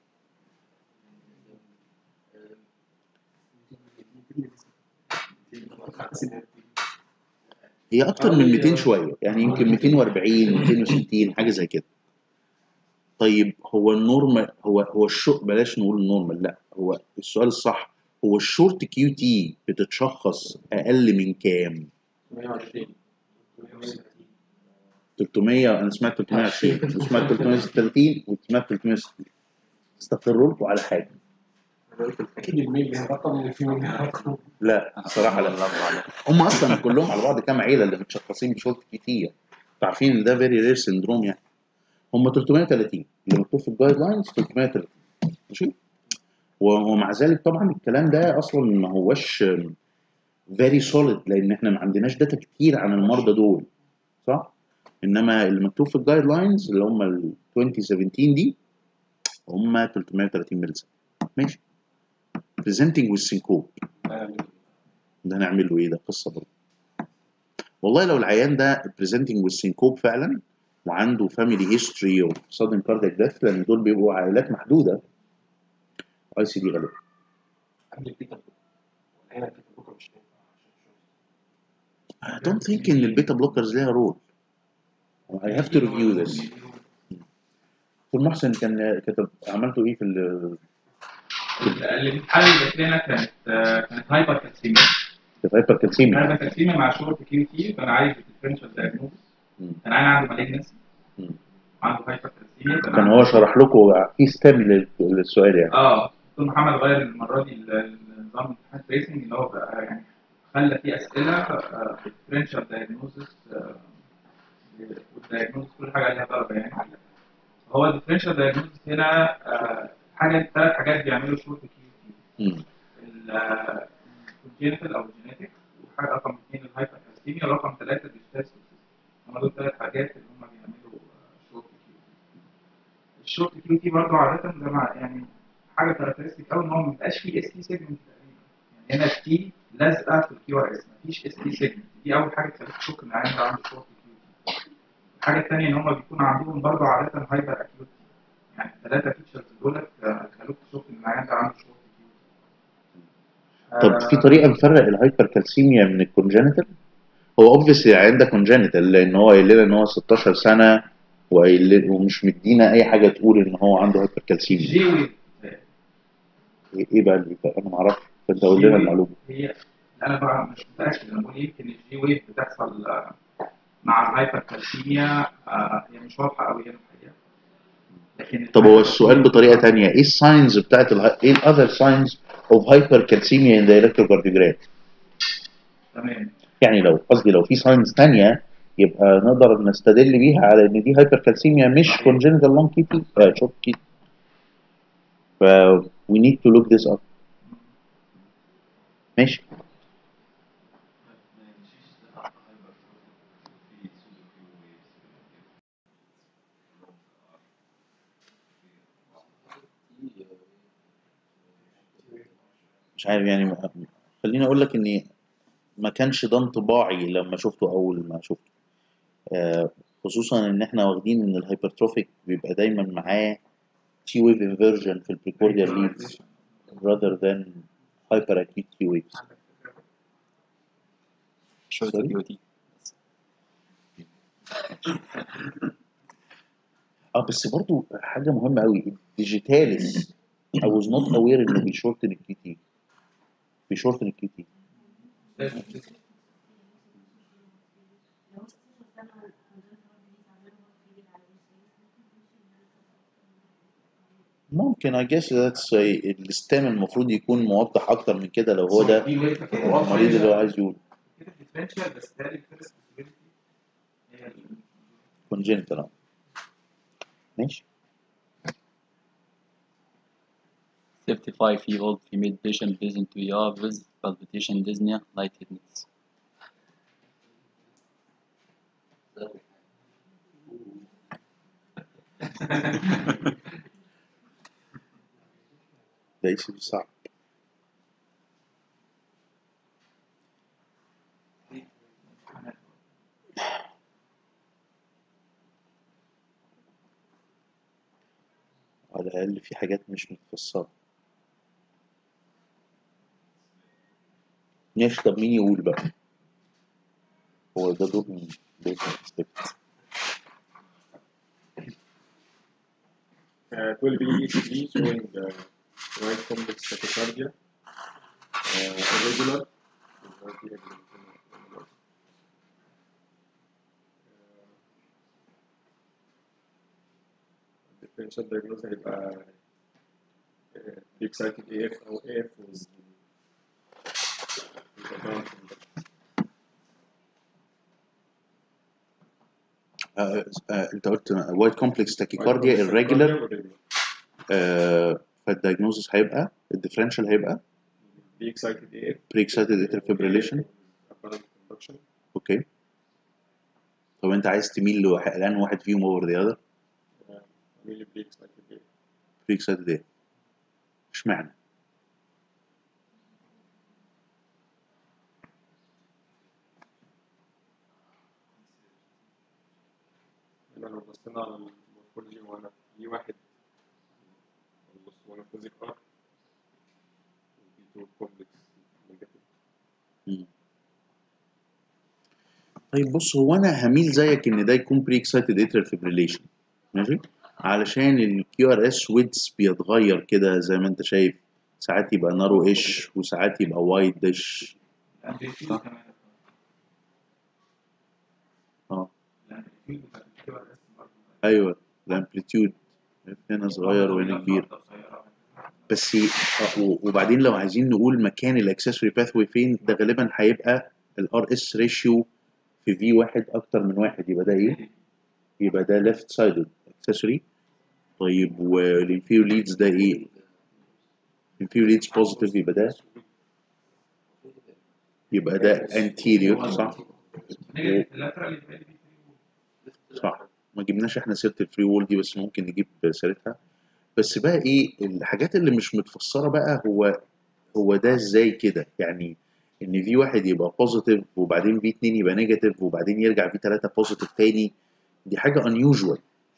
[SPEAKER 3] هي اكتر من 200 شويه يعني يمكن 240 260 حاجه زي كده طيب هو النورمال هو هو الشو بلاش نقول النورمال لا هو السؤال الصح هو الشورت كيو تي بتتشخص اقل من كام
[SPEAKER 2] 120
[SPEAKER 3] 300 انا سمعت 320 وسمعت 330 وسمعت 360 استقروا لكم على حاجه
[SPEAKER 4] اكيد الميل ليها رقم والفيميل ليها رقم
[SPEAKER 3] لا بصراحه لا هم اصلا كلهم على بعض كام عيله اللي متشخصين بشورت كتير عارفين ان ده فيري رير سندروم يعني هم 330 اللي مكتوب في الجايد لاينز 330 ماشي ومع ذلك طبعا الكلام ده اصلا ما هوش فيري سوليد لان احنا ما عندناش داتا كتير عن المرضى دول صح انما اللي مكتوب في الجايد لاينز اللي هم ال 2017 دي هم 330 ملي ماشي presenting with syncope ده هنعمل له ايه ده قصه برضه والله لو العيان ده presenting with syncope فعلا وعنده family history of sudden cardiac death لان دول بيبقوا عائلات محدوده اي سي دي غالبا
[SPEAKER 4] قبل البيتا هنا البيتا بكره مش
[SPEAKER 3] I don't think ان البيتا بلوكرز ليها رول I have to review this دكتور محسن كان كتب عملتوا ايه في ال
[SPEAKER 10] الامتحان اللي لنا كانت آه، كانت هايبر كالسيميا
[SPEAKER 3] في الهايبر كالسيميا
[SPEAKER 10] هايبر كالسيميا مع شورت كيو تي كان عايز ديفرنشال دايجنوز
[SPEAKER 3] مم.
[SPEAKER 10] كان عين عنده مالجنسي
[SPEAKER 3] مم.
[SPEAKER 10] عنده هايبر كالسيميا
[SPEAKER 3] كان هو شرح لكم في ستيم للسؤال يعني
[SPEAKER 10] اه دكتور محمد غير المره دي ال- ال- نظام الامتحان تريسنج اللي هو بقى يعني خلى فيه اسئله ديفرنشال دايجنوزس والدايجنوز كل حاجه ليها درجه يعني هو الديفرنشال دايجنوزس هنا آه، حاجه ثلاث حاجات بيعملوا شورت كيو تي
[SPEAKER 3] مم.
[SPEAKER 10] الكونجنتال او الجينيتك وحاجه رقم اثنين الهايبر كالسيميا ورقم ثلاثه الديستاسيس هم دول ثلاث حاجات اللي هم بيعملوا شورت كيو الشورت كيو تي برضه عاده زي ما يعني حاجه كاركترستيك قوي ان هو ما بيبقاش فيه اس تي سيجمنت تقريبا يعني هنا التي لازقه في الكيو ار اس مفيش اس تي سيجمنت دي اول حاجه تخليك تشك ان العيان ده عنده شورت كيو تي الحاجه الثانيه ان هم بيكون عندهم برضه عاده هايبر اكيوتي يعني الثلاثه فيتشرز دولت آه، خلوك تشك ان العيان ده عنده شورت كيو
[SPEAKER 3] طب في طريقه نفرق الهايبر كالسيميا من الكونجنتال هو اوبفيسلي عنده كونجنتال لان هو قايل لنا ان هو 16 سنه وقايل لنا- ومش مدينا اي حاجه تقول ان هو عنده هايبر كالسيميا
[SPEAKER 10] جي ويف
[SPEAKER 3] ايه إيه بقى اللي انا ما اعرفش فانت قول لنا المعلومه
[SPEAKER 10] هي انا بقى مش متاكد انا بقول يمكن الجي ويف بتحصل آه، مع الهايبر كالسيميا آه، هي مش واضحه قوي هنا الحقيقه لكن
[SPEAKER 3] طب هو السؤال بطريقه تانية ايه الساينز بتاعت الها... ايه الاذر ساينز اوف هايبر كالسيميا ان ذا الكتروكارديوجرام
[SPEAKER 10] تمام
[SPEAKER 3] يعني لو قصدي لو في ساينز تانية يبقى نقدر نستدل بيها على ان دي هايبر كالسيميا مش كونجنتال لونج كيتي آه شورت كيتي ف we need to look this up ماشي مش عارف يعني ما- خليني اقول لك اني ما كانش ده انطباعي لما شفته اول ما شفته آه، خصوصا ان احنا واخدين ان الهايبرتروفيك بيبقى دايما معاه تي ويف انفيرجن في البريكورديال ليدز rather than hyper acute T waves
[SPEAKER 1] شورت
[SPEAKER 3] Sorry?
[SPEAKER 1] كيو تي
[SPEAKER 3] اه بس برضو حاجه مهمه قوي الديجيتاليس I was not aware انه بيشورتن الكي تي بيشورتن الكي تي ممكن I guess that's a- الستام المفروض يكون موضح اكتر من كده لو هو ده
[SPEAKER 4] دي ويف كده واضحة
[SPEAKER 3] المريض اللي هو
[SPEAKER 4] كده.
[SPEAKER 3] عايز يقول
[SPEAKER 10] كده differential بس ده الفيرست possibility هي ال-
[SPEAKER 3] congenital آه. ماشي
[SPEAKER 1] 35 year old female patient present to ER with palpitation dyspnea lightheadedness
[SPEAKER 3] ده اسم صعب على الأقل في حاجات مش متفسرة ماشي طب مين يقول بقى هو ده دور مين دور مين
[SPEAKER 5] Uh, it will be ECG showing uh, right complex tachycardia, uh, irregular. It will be irregular. Uh, differential diagnosis هيبقى uh, excited AF أو AF with with a down conduction.
[SPEAKER 3] آه آه انت قلت وايت كومبلكس
[SPEAKER 5] Right
[SPEAKER 3] تاكيكارديا
[SPEAKER 5] complex
[SPEAKER 3] الريجولار
[SPEAKER 5] tachycardia irregular.
[SPEAKER 3] آه فالدايجنوزس هيبقى الديفرنشال هيبقى
[SPEAKER 5] Be excited AF
[SPEAKER 3] بري اكسايتد اتر فيبريليشن
[SPEAKER 5] apparent conduction.
[SPEAKER 3] اوكي طب انت عايز تميل لواحد لان واحد فيهم اوفر ذا اذر
[SPEAKER 5] Uh, really be excited AF.
[SPEAKER 3] بري اكسايتد ايه اشمعنى
[SPEAKER 5] هنا لو بصينا على المورفولوجي وانا في واحد بص وانا فيزيك ار وبي 2 كومبلكس نيجاتيف
[SPEAKER 3] مم. طيب بص هو انا هميل زيك ان ده يكون بري اكسايتد اتريال فيبريليشن ماشي علشان الكيو ار اس ويدز بيتغير كده زي ما انت شايف ساعات يبقى نارو ايش وساعات يبقى وايد ديش
[SPEAKER 10] الامبليتيود كمان
[SPEAKER 3] اه
[SPEAKER 10] الامبليتيود بتاع الكيو ار اس برضه
[SPEAKER 3] ايوه الامبليتيود هنا صغير وهنا كبير بس آه، و- وبعدين لو عايزين نقول مكان الاكسسوري باثوي فين ده غالبا هيبقى الار اس ريشيو في في واحد اكتر من واحد يبقى ده ايه؟ يبقى ده ليفت سايد اكسسوري طيب والانفيريور ليدز ده ايه؟ الانفيريور ليدز بوزيتيف يبقى ده يبقى ده انتيريور صح؟
[SPEAKER 10] اللاترال يبقى لي بي
[SPEAKER 3] صح ما جبناش احنا سيره الفري وول دي بس ممكن نجيب سيرتها بس بقى ايه الحاجات اللي مش متفسره بقى هو هو ده ازاي كده يعني ان في واحد يبقى بوزيتيف وبعدين في اتنين يبقى نيجاتيف وبعدين يرجع في ثلاثه بوزيتيف تاني دي حاجه unusual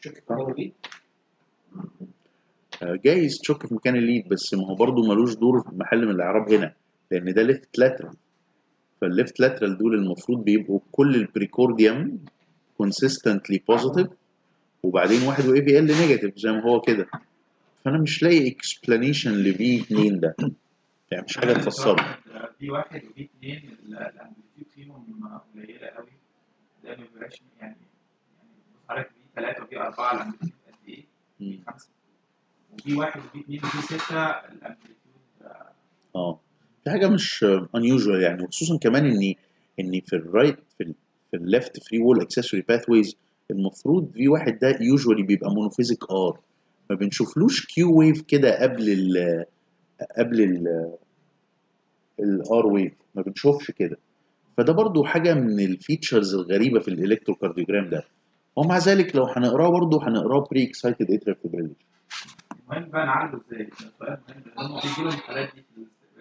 [SPEAKER 3] آه، جايز تشك في مكان الليد بس ما هو برضه ملوش دور في محل من الاعراب هنا لان ده ليفت لاترال فالليفت لاترال دول المفروض بيبقوا كل البريكورديوم كونسيستنتلي بوزيتيف وبعدين واحد واي في ال نيجاتيف زي ما هو كده فانا مش لاقي اكسبلانيشن لفي 2 ده يعني مش حاجه تفسره
[SPEAKER 10] في واحد وفي اثنين الامبليتيود فيهم قليله قوي ده ما بيبقاش يعني يعني بص حضرتك في ثلاثه وفي اربعه الامبليتيود قد ايه؟ في خمسه وفي واحد وفي اثنين وفي سته الامبليتيود آه،
[SPEAKER 3] اه في حاجه مش unusual يعني وخصوصا كمان ان ان في الرايت في ال في الليفت فري وول اكسسوري باثويز المفروض في واحد ده يوجوالي بيبقى مونوفيزيك ار ما بنشوفلوش كيو ويف كده قبل ال قبل ال الار ويف ما بنشوفش كده فده برضو حاجه من الفيتشرز الغريبه في الالكتروكارديوجرام ده ومع ذلك لو هنقراه برضو هنقراه بري اكسايتد اتريال فيبريليشن
[SPEAKER 10] المهم بقى نعالجه ازاي؟ ده سؤال مهم لان هم بيجي لهم الحالات دي في الاستقبال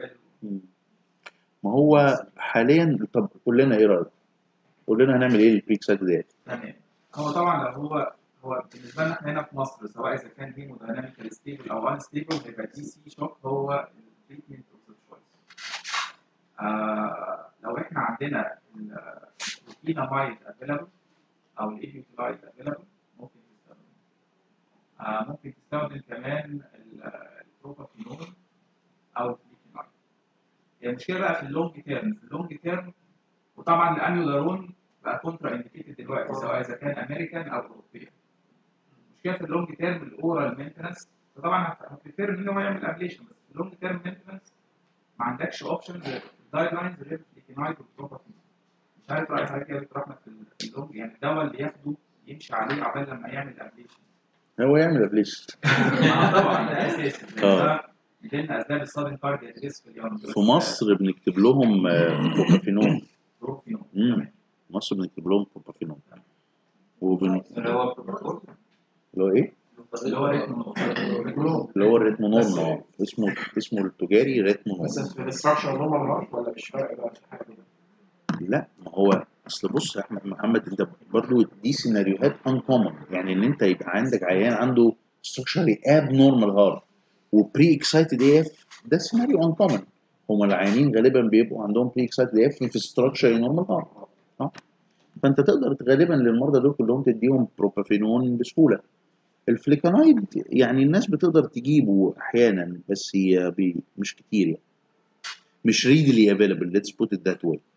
[SPEAKER 3] مم. ما هو حاليا طب قول لنا ايه رايك؟ قول لنا هنعمل ايه للبريك سايت ديت؟
[SPEAKER 10] تمام هو طبعا لو هو هو بالنسبه لنا احنا هنا في مصر سواء اذا كان هيمودايناميكال ستيبل او ان ستيبل هيبقى دي سي شوك هو التريتمنت اوف ذا تشويس لو احنا عندنا البروفينامايد افيلابل او الايبيوتلايد افيلابل ممكن تستخدم آه ممكن تستخدم كمان البروبافينول او الفليكينايد هي المشكله بقى في اللونج تيرم في اللونج تيرم وطبعا الانيولارون بقى كونترا انديكيتد دلوقتي سواء اذا كان امريكان او اوروبيان المشكله في اللونج تيرم الاورال مينتنس فطبعا هتفير ان هو يعمل ابليشن بس في اللونج تيرم مينتنس ما عندكش اوبشن غير الجايد لاينز غير الفليكينايد والبروبافينول مش عارف رايك حضرتك يا دكتور احمد في اللونج يعني الدواء اللي ياخده يمشي عليه عقبال لما يعمل ابليشن
[SPEAKER 3] هو يعمل ابليشن
[SPEAKER 10] طبعا ده اساسي لأن ده من ضمن اسباب السادن كاردياك ريسك في اليوم
[SPEAKER 3] في مصر بنكتب لهم آه، بروبافينول
[SPEAKER 10] بروفينول
[SPEAKER 3] مم. مصر بنكتب لهم بروبافينول وبن
[SPEAKER 8] اللي هو بروتوكول
[SPEAKER 3] اللي هو ايه؟
[SPEAKER 10] اللي هو ريتمونول
[SPEAKER 3] اللي هو الريتمونول اه اسمه اسمه التجاري ريتمونول
[SPEAKER 4] بس في الاستراكشر نورمال هارت ولا مش فارق بقى في حاجه دي؟
[SPEAKER 3] لا ما هو اصل بص يا احمد محمد انت برضو دي سيناريوهات انكومن يعني ان انت يبقى عندك عيان عنده ستراكشري اب نورمال هارت وبري اكسايتد اي اف ده سيناريو انكومن هما العيانين غالبا بيبقوا عندهم بري اكسايتد اي اف في ستراكشري نورمال هارت اه فانت تقدر غالبا للمرضى دول كلهم تديهم بروبافينون بسهوله الفليكانايد يعني الناس بتقدر تجيبه احيانا بس هي بي مش كتير يعني مش readily available let's put it that way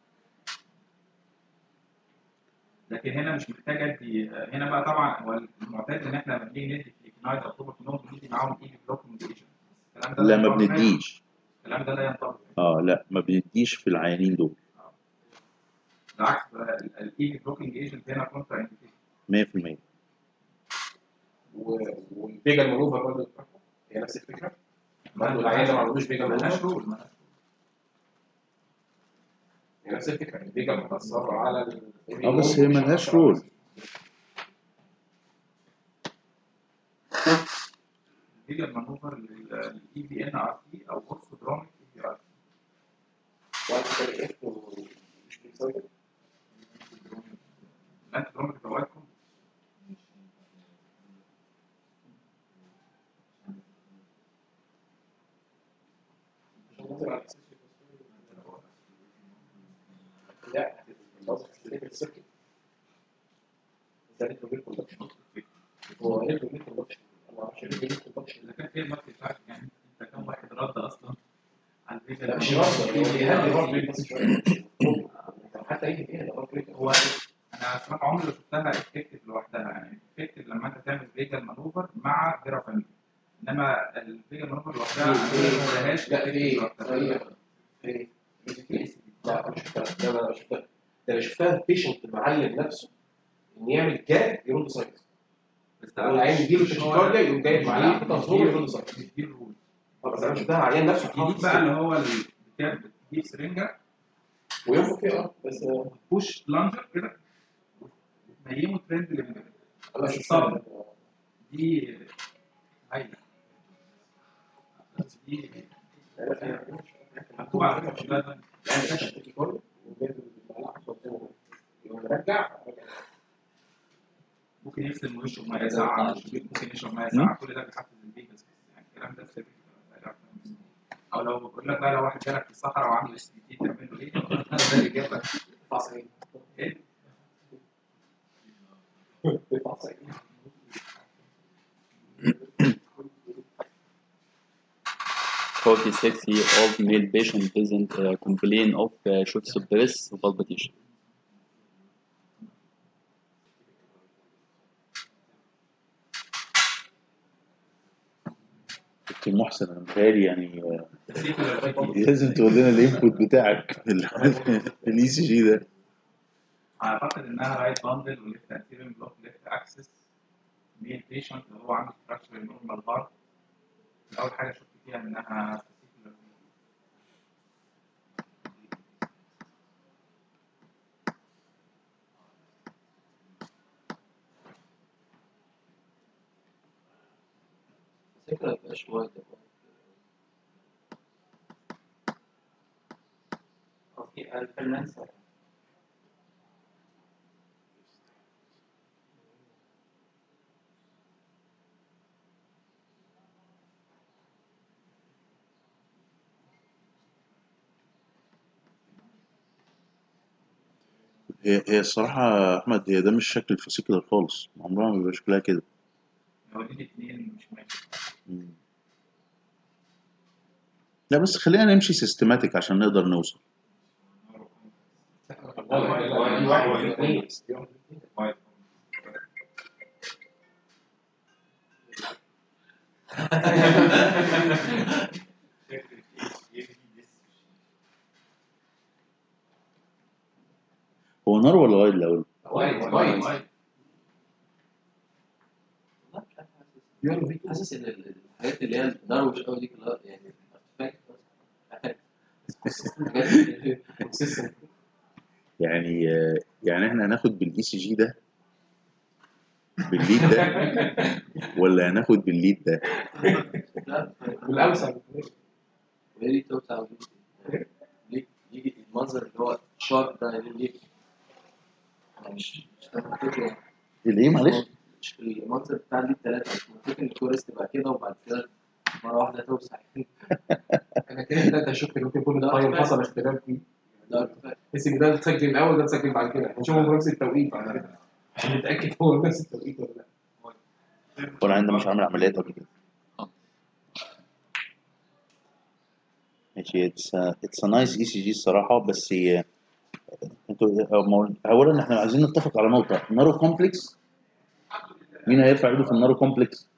[SPEAKER 10] لكن هنا مش محتاج ادي هنا بقى طبعا هو المعتاد ان احنا لما بنيجي ندي فليكنايد او بروبافينول بندي معاهم ايدي بلوكينج ايجنت الكلام ده
[SPEAKER 3] لا ما
[SPEAKER 10] ينطبق هنا.
[SPEAKER 3] بنديش
[SPEAKER 10] الكلام ده لا ينطبق
[SPEAKER 3] اه لا ما بنديش في العيانين دول
[SPEAKER 10] بالعكس الايدي بلوكينج ايجنت هنا كونترا انديكيشن
[SPEAKER 3] 100%
[SPEAKER 4] و- والفيجا المانوفر برضه هي نفس الفكره برضه العيان ده ما عندوش فيجا
[SPEAKER 10] ملهاش
[SPEAKER 4] مانوفر
[SPEAKER 10] رول ملهاش
[SPEAKER 4] هي نفس الفكره الفيجا متاثره على ال
[SPEAKER 3] اه بس هي ملهاش رول
[SPEAKER 10] الفيجا مانوفر للاي بي ان ار تي او اورثودروميك اي بي ار
[SPEAKER 4] مش بيسيطر
[SPEAKER 10] الانتي بروميك
[SPEAKER 4] لا النظر في الليفل سيركت ده الريتروفيل كوندكشن هو الريتروفيل كوندكشن انا عشان الريتروفيل كوندكشن
[SPEAKER 10] اذا كان في الماركت بتاعك يعني انت كم واحد رد اصلا على الفيجا
[SPEAKER 4] لا مش راسه هو بيهدي هارت ريت بس شويه حتى ايه ايه الهارت ريت
[SPEAKER 10] هو انا صراحه عمري ما شفتها افكتيف لوحدها يعني افكتيف لما انت تعمل فيجا مانوفر مع فيرافامين انما الفيجا مانوفر لوحدها انا ما شفتهاش
[SPEAKER 4] لا في
[SPEAKER 10] لوحدها.
[SPEAKER 4] في في لا انا شفتها لا انا شفتها ده انا شفتها بيشنت معلم نفسه ان يعمل جاب يرد سايكس
[SPEAKER 10] بس
[SPEAKER 4] العيان يجيله تشيكارديا يقوم جايب معلقه تصوير يرد سايكس
[SPEAKER 10] دي الرول
[SPEAKER 4] بس انا شفتها عيان نفسه
[SPEAKER 10] الجديد بقى اللي هو اللي بتجيب بتجيب سرنجه
[SPEAKER 4] وينفخ فيها اه بس آه،
[SPEAKER 10] بوش بلانجر كده وتنيمه ترند للميدل
[SPEAKER 4] انا شفتها
[SPEAKER 10] دي هايله بس دي مكتوب على فكره في الجدول.
[SPEAKER 4] يعني ده شكل كله وجايب المعلقه تصوير يقوم مرجع
[SPEAKER 10] ممكن يغسل وشه بميه ساقعه ممكن يشرب ميه ساقعه كل ده بيحفز الفيجاس يعني الكلام ده في او لو بقول لك بقى لو واحد جالك في الصحراء وعنده اس بي تي تعمل له ايه؟ ده الاجابه
[SPEAKER 4] فاصل
[SPEAKER 10] ايه؟
[SPEAKER 4] فاصل
[SPEAKER 1] 46 year old male patient doesn't uh, complain of uh, shortness of breath palpitation.
[SPEAKER 3] دكتور محسن انا متهيألي يعني آه،
[SPEAKER 10] particular
[SPEAKER 3] لازم تقول لنا الانبوت بتاعك في الاي سي جي ده
[SPEAKER 10] اعتقد انها رايت باندل وليفت انتيريور بلوك ليفت اكسس ميل بيشنت اللي هو عنده ستراكشر نورمال هارت اول حاجه شفت فيها انها particular
[SPEAKER 2] فكرة مبقاش وايد
[SPEAKER 7] الفرنانس
[SPEAKER 3] هي هي الصراحة يا أحمد هي ده مش شكل الفاسيكولار خالص عمرها ما بيبقى شكلها كده
[SPEAKER 10] هو دي الاثنين مش ماشي
[SPEAKER 3] مم. لا بس خلينا نمشي سيستماتيك عشان نقدر نوصل
[SPEAKER 4] واحد اثنين
[SPEAKER 3] هو نار ولا وايد الأول؟
[SPEAKER 4] وايد وايد
[SPEAKER 2] حاسس ان ال- الحاجات اللي هي الدروش قوي دي كلها يعني artifact.
[SPEAKER 3] يعني آه، يعني احنا هناخد بالاي سي جي ده بالليد ده ولا هناخد بالليد ده؟
[SPEAKER 2] لا
[SPEAKER 4] والامثل
[SPEAKER 2] وهي دي توسع ودي ليه يجي المنظر اللي هو شارب ده ليه ليه أنا مش مش فاهم الفكرة يعني.
[SPEAKER 3] الايه معلش؟
[SPEAKER 2] مش المنظر بتاع ليه التلاتة مش منطقي ان الكورس تبقى كده وبعد كده مرة واحدة توسع
[SPEAKER 4] انا كده بدات اشك ان ممكن يكون التايم حصل اختلاف فيه
[SPEAKER 2] ده artifact.
[SPEAKER 4] بس ان ده تسجل الاول ده تسجل بعد كده هنشوفهم في نفس التوقيت بعد كده عشان نتاكد هو نفس التوقيت ولا لا
[SPEAKER 3] وانا عندي مش عامل عمليات قبل كده ماشي اتس اتس نايس اي سي جي الصراحه بس هي انتوا مو- اولا احنا عايزين نتفق على نقطه نارو كومبلكس مين هيرفع ايده في النارو كومبلكس؟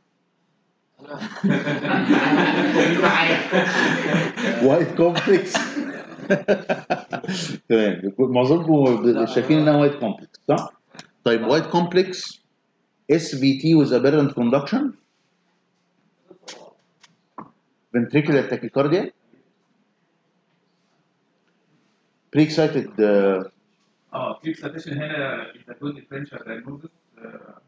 [SPEAKER 3] وايت كومبلكس تمام معظمكم شايفين انها وايت كومبلكس صح؟ طيب وايت كومبلكس اس في تي with aberrant conduction ventricular tachycardia pre-excited uh,
[SPEAKER 10] اه في اكسبتيشن هنا is a good differential diagnosis آه،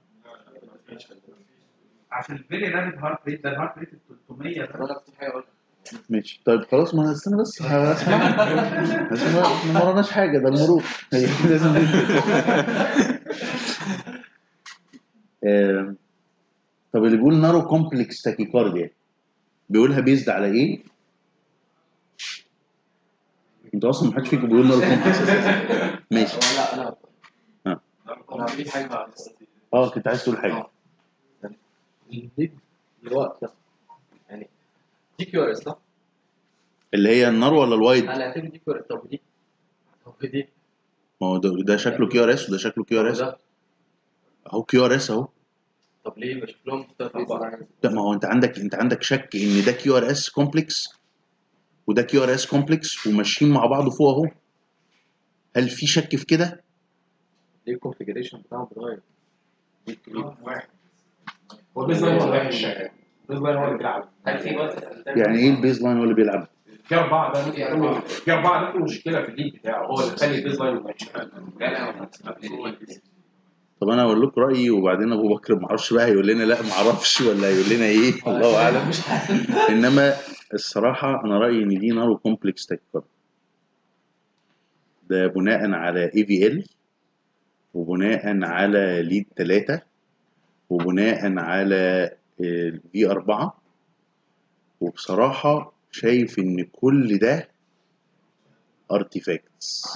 [SPEAKER 10] عشان الفيري رابid هارت ريت ده الهارت ريت 300 ده
[SPEAKER 2] انا كنت حاجة اقول
[SPEAKER 3] ماشي طيب خلاص ما استنى بس هسمع هسمع احنا ما وراناش حاجه ده المرور هي لازم ننزل آم، طب اللي بيقول نارو كومبلكس تاكيكارديا بيقولها بيزد على ايه؟ انتوا اصلا ما حدش فيكم بيقول نارو كومبلكس ماشي
[SPEAKER 2] هو لا انا
[SPEAKER 3] ها.
[SPEAKER 2] انا في حاجة بعد
[SPEAKER 3] اه كنت عايز تقول حاجه
[SPEAKER 2] الديب الوقت يعني دي كيو ار اس صح؟
[SPEAKER 3] اللي هي النار ولا الوايد؟
[SPEAKER 2] انا هعتبر دي كيو ار اس طب دي طب دي
[SPEAKER 3] ما هو ده, ده شكله كيو ار اس وده شكله كيو ار اس
[SPEAKER 2] ده
[SPEAKER 3] اهو كيو ار اس اهو
[SPEAKER 2] طب ليه بشوف لهم مختلف عن بعض
[SPEAKER 3] لا ما هو انت عندك انت عندك شك ان ده كيو ار اس كومبلكس وده كيو ار اس كومبلكس وماشيين مع بعض فوق اهو هل في شك في كده؟
[SPEAKER 2] ليه الكونفجريشن بتاعهم بيتغير؟
[SPEAKER 4] هو البيز لاين هو اللي وحش البيز لاين هو اللي بيلعب
[SPEAKER 8] هل في وقت
[SPEAKER 3] يعني ايه البيز لاين هو اللي بيلعب؟
[SPEAKER 4] في اربعه ده ممكن يكون في اربعه ده في مشكله في الليد بتاعه هو اللي خلي البيز لاين وحش
[SPEAKER 3] طب انا اقول لكم رايي وبعدين ابو بكر ما اعرفش بقى هيقول لنا لا ما اعرفش ولا هيقول لنا ايه الله اعلم انما الصراحه انا رايي ان دي نارو كومبلكس تاكيكارد ده بناء على اي في ال وبناء على ليد 3 وبناء على الفي 4 وبصراحه شايف ان كل ده ارتيفاكتس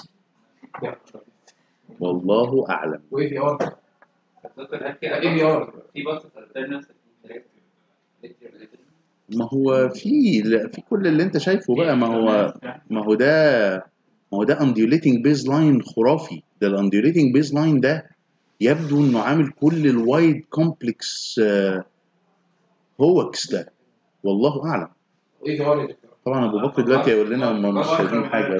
[SPEAKER 3] والله اعلم
[SPEAKER 4] واي في ار
[SPEAKER 8] دكتور هل في
[SPEAKER 4] اي في ار
[SPEAKER 8] في بص الترنس
[SPEAKER 3] ما هو في لا، في كل اللي انت شايفه بقى ما هو ما هو ده ما هو ده انديوليتنج بيز لاين خرافي ده الانديوليتنج بيز لاين ده يبدو انه عامل كل الوايد كومبلكس هوكس ده والله اعلم
[SPEAKER 4] واي في ار
[SPEAKER 3] طبعا ابو بكر دلوقتي هيقول لنا هم مش شايفين حاجه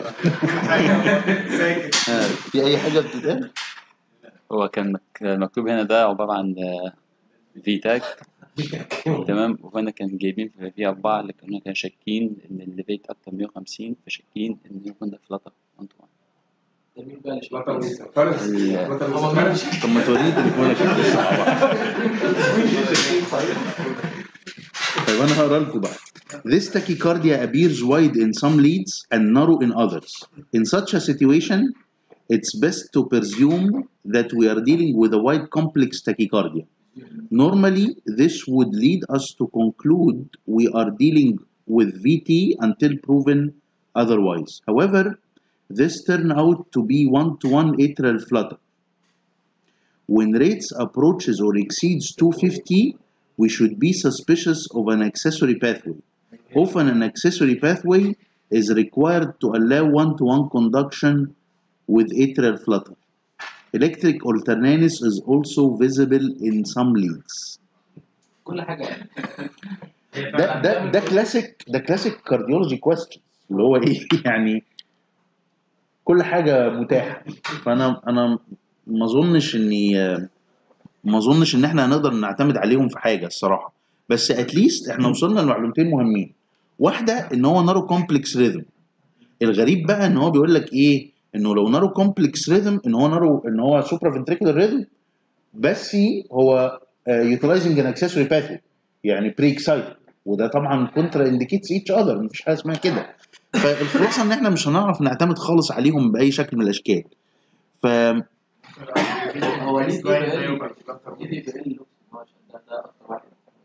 [SPEAKER 3] ها، في اي حاجه بتتقال
[SPEAKER 1] هو كان مك- مكتوب هنا ده عبارة عن في تاج تمام وهنا كان جايبين في في أربعة اللي كانوا كانوا شاكين إن الليفيت أكتر من 150 فشاكين إن يكون ده فلاتر أنطوان
[SPEAKER 2] ده مين بقى اللي شايف؟
[SPEAKER 4] فلاتر فارس
[SPEAKER 3] ال-
[SPEAKER 4] فلاتر
[SPEAKER 3] طب ما توريني تليفونك لسه مع بعض طيب انا هقرا لكم بقى This tachycardia appears wide in some leads and narrow in others. In such a situation, it's best to presume that we are dealing with a wide complex tachycardia. Normally, this would lead us to conclude we are dealing with VT until proven otherwise. However, this turned out to be one-to-one atrial flutter. When rates approaches or exceeds 250, we should be suspicious of an accessory pathway. Often an accessory pathway is required to allow one-to-one conduction with atrial flutter. Electric alternanus is also visible in some leads.
[SPEAKER 2] كل حاجه
[SPEAKER 3] ده ده ده كلاسيك ده كلاسيك كارديولوجي كويستشن اللي هو ايه يعني كل حاجه متاحه فانا انا ما اظنش اني ما اظنش ان احنا هنقدر نعتمد عليهم في حاجه الصراحه بس اتليست احنا وصلنا لمعلومتين مهمين واحده ان هو نارو كومبلكس ريذم الغريب بقى ان هو بيقول لك ايه انه لو نارو كومبلكس ريذم ان هو نارو ان هو سوبرا فنتريكولار ريذم بس هو يوتيلايزنج ان اكسسوري باثوي يعني بري اكسايتد وده طبعا كونترا انديكيتس ايتش اذر مفيش حاجه اسمها كده فالخلاصه ان احنا مش هنعرف نعتمد خالص عليهم باي شكل من الاشكال ف
[SPEAKER 2] هو ليه دي بي ال دي بي ال ده ده اكتر واحد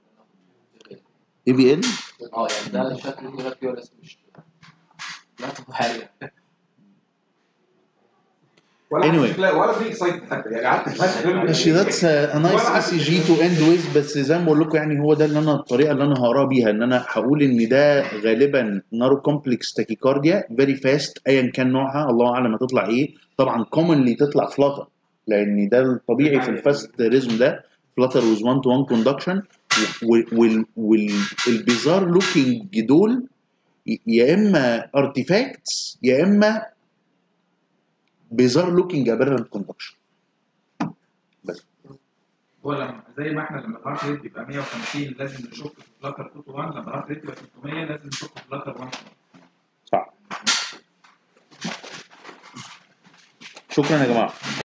[SPEAKER 3] اي بي ال
[SPEAKER 2] اه يعني ده شكله كده كيورس مش لا حاجه
[SPEAKER 4] ولا
[SPEAKER 3] Anyway.
[SPEAKER 4] anyway. ولا بري اكسايتد حتى يعني قعدت
[SPEAKER 3] ماشي ذاتس ا نايس اي سي جي تو اند ويز بس زي ما بقول لكم يعني هو ده اللي انا الطريقه اللي انا هقرا بيها ان انا هقول ان ده غالبا نارو كومبلكس تاكيكارديا فيري فاست ايا كان نوعها الله اعلم هتطلع ايه طبعا كومنلي تطلع فلاتر لان ده الطبيعي في الفاست ريزم ده فلاتر ويز 1 تو 1 كوندكشن والبيزار لوكينج دول يا اما ارتيفاكتس يا اما بيزار لوكينج ابيرنت كوندكشن بس
[SPEAKER 10] هو لما زي ما احنا لما الهارت ريت بيبقى 150 لازم نشك في فلاتر 2 تو 1 لما الهارت ريت يبقى 300 لازم نشك في فلاتر 1 تو 1
[SPEAKER 3] صح شكرا يا جماعه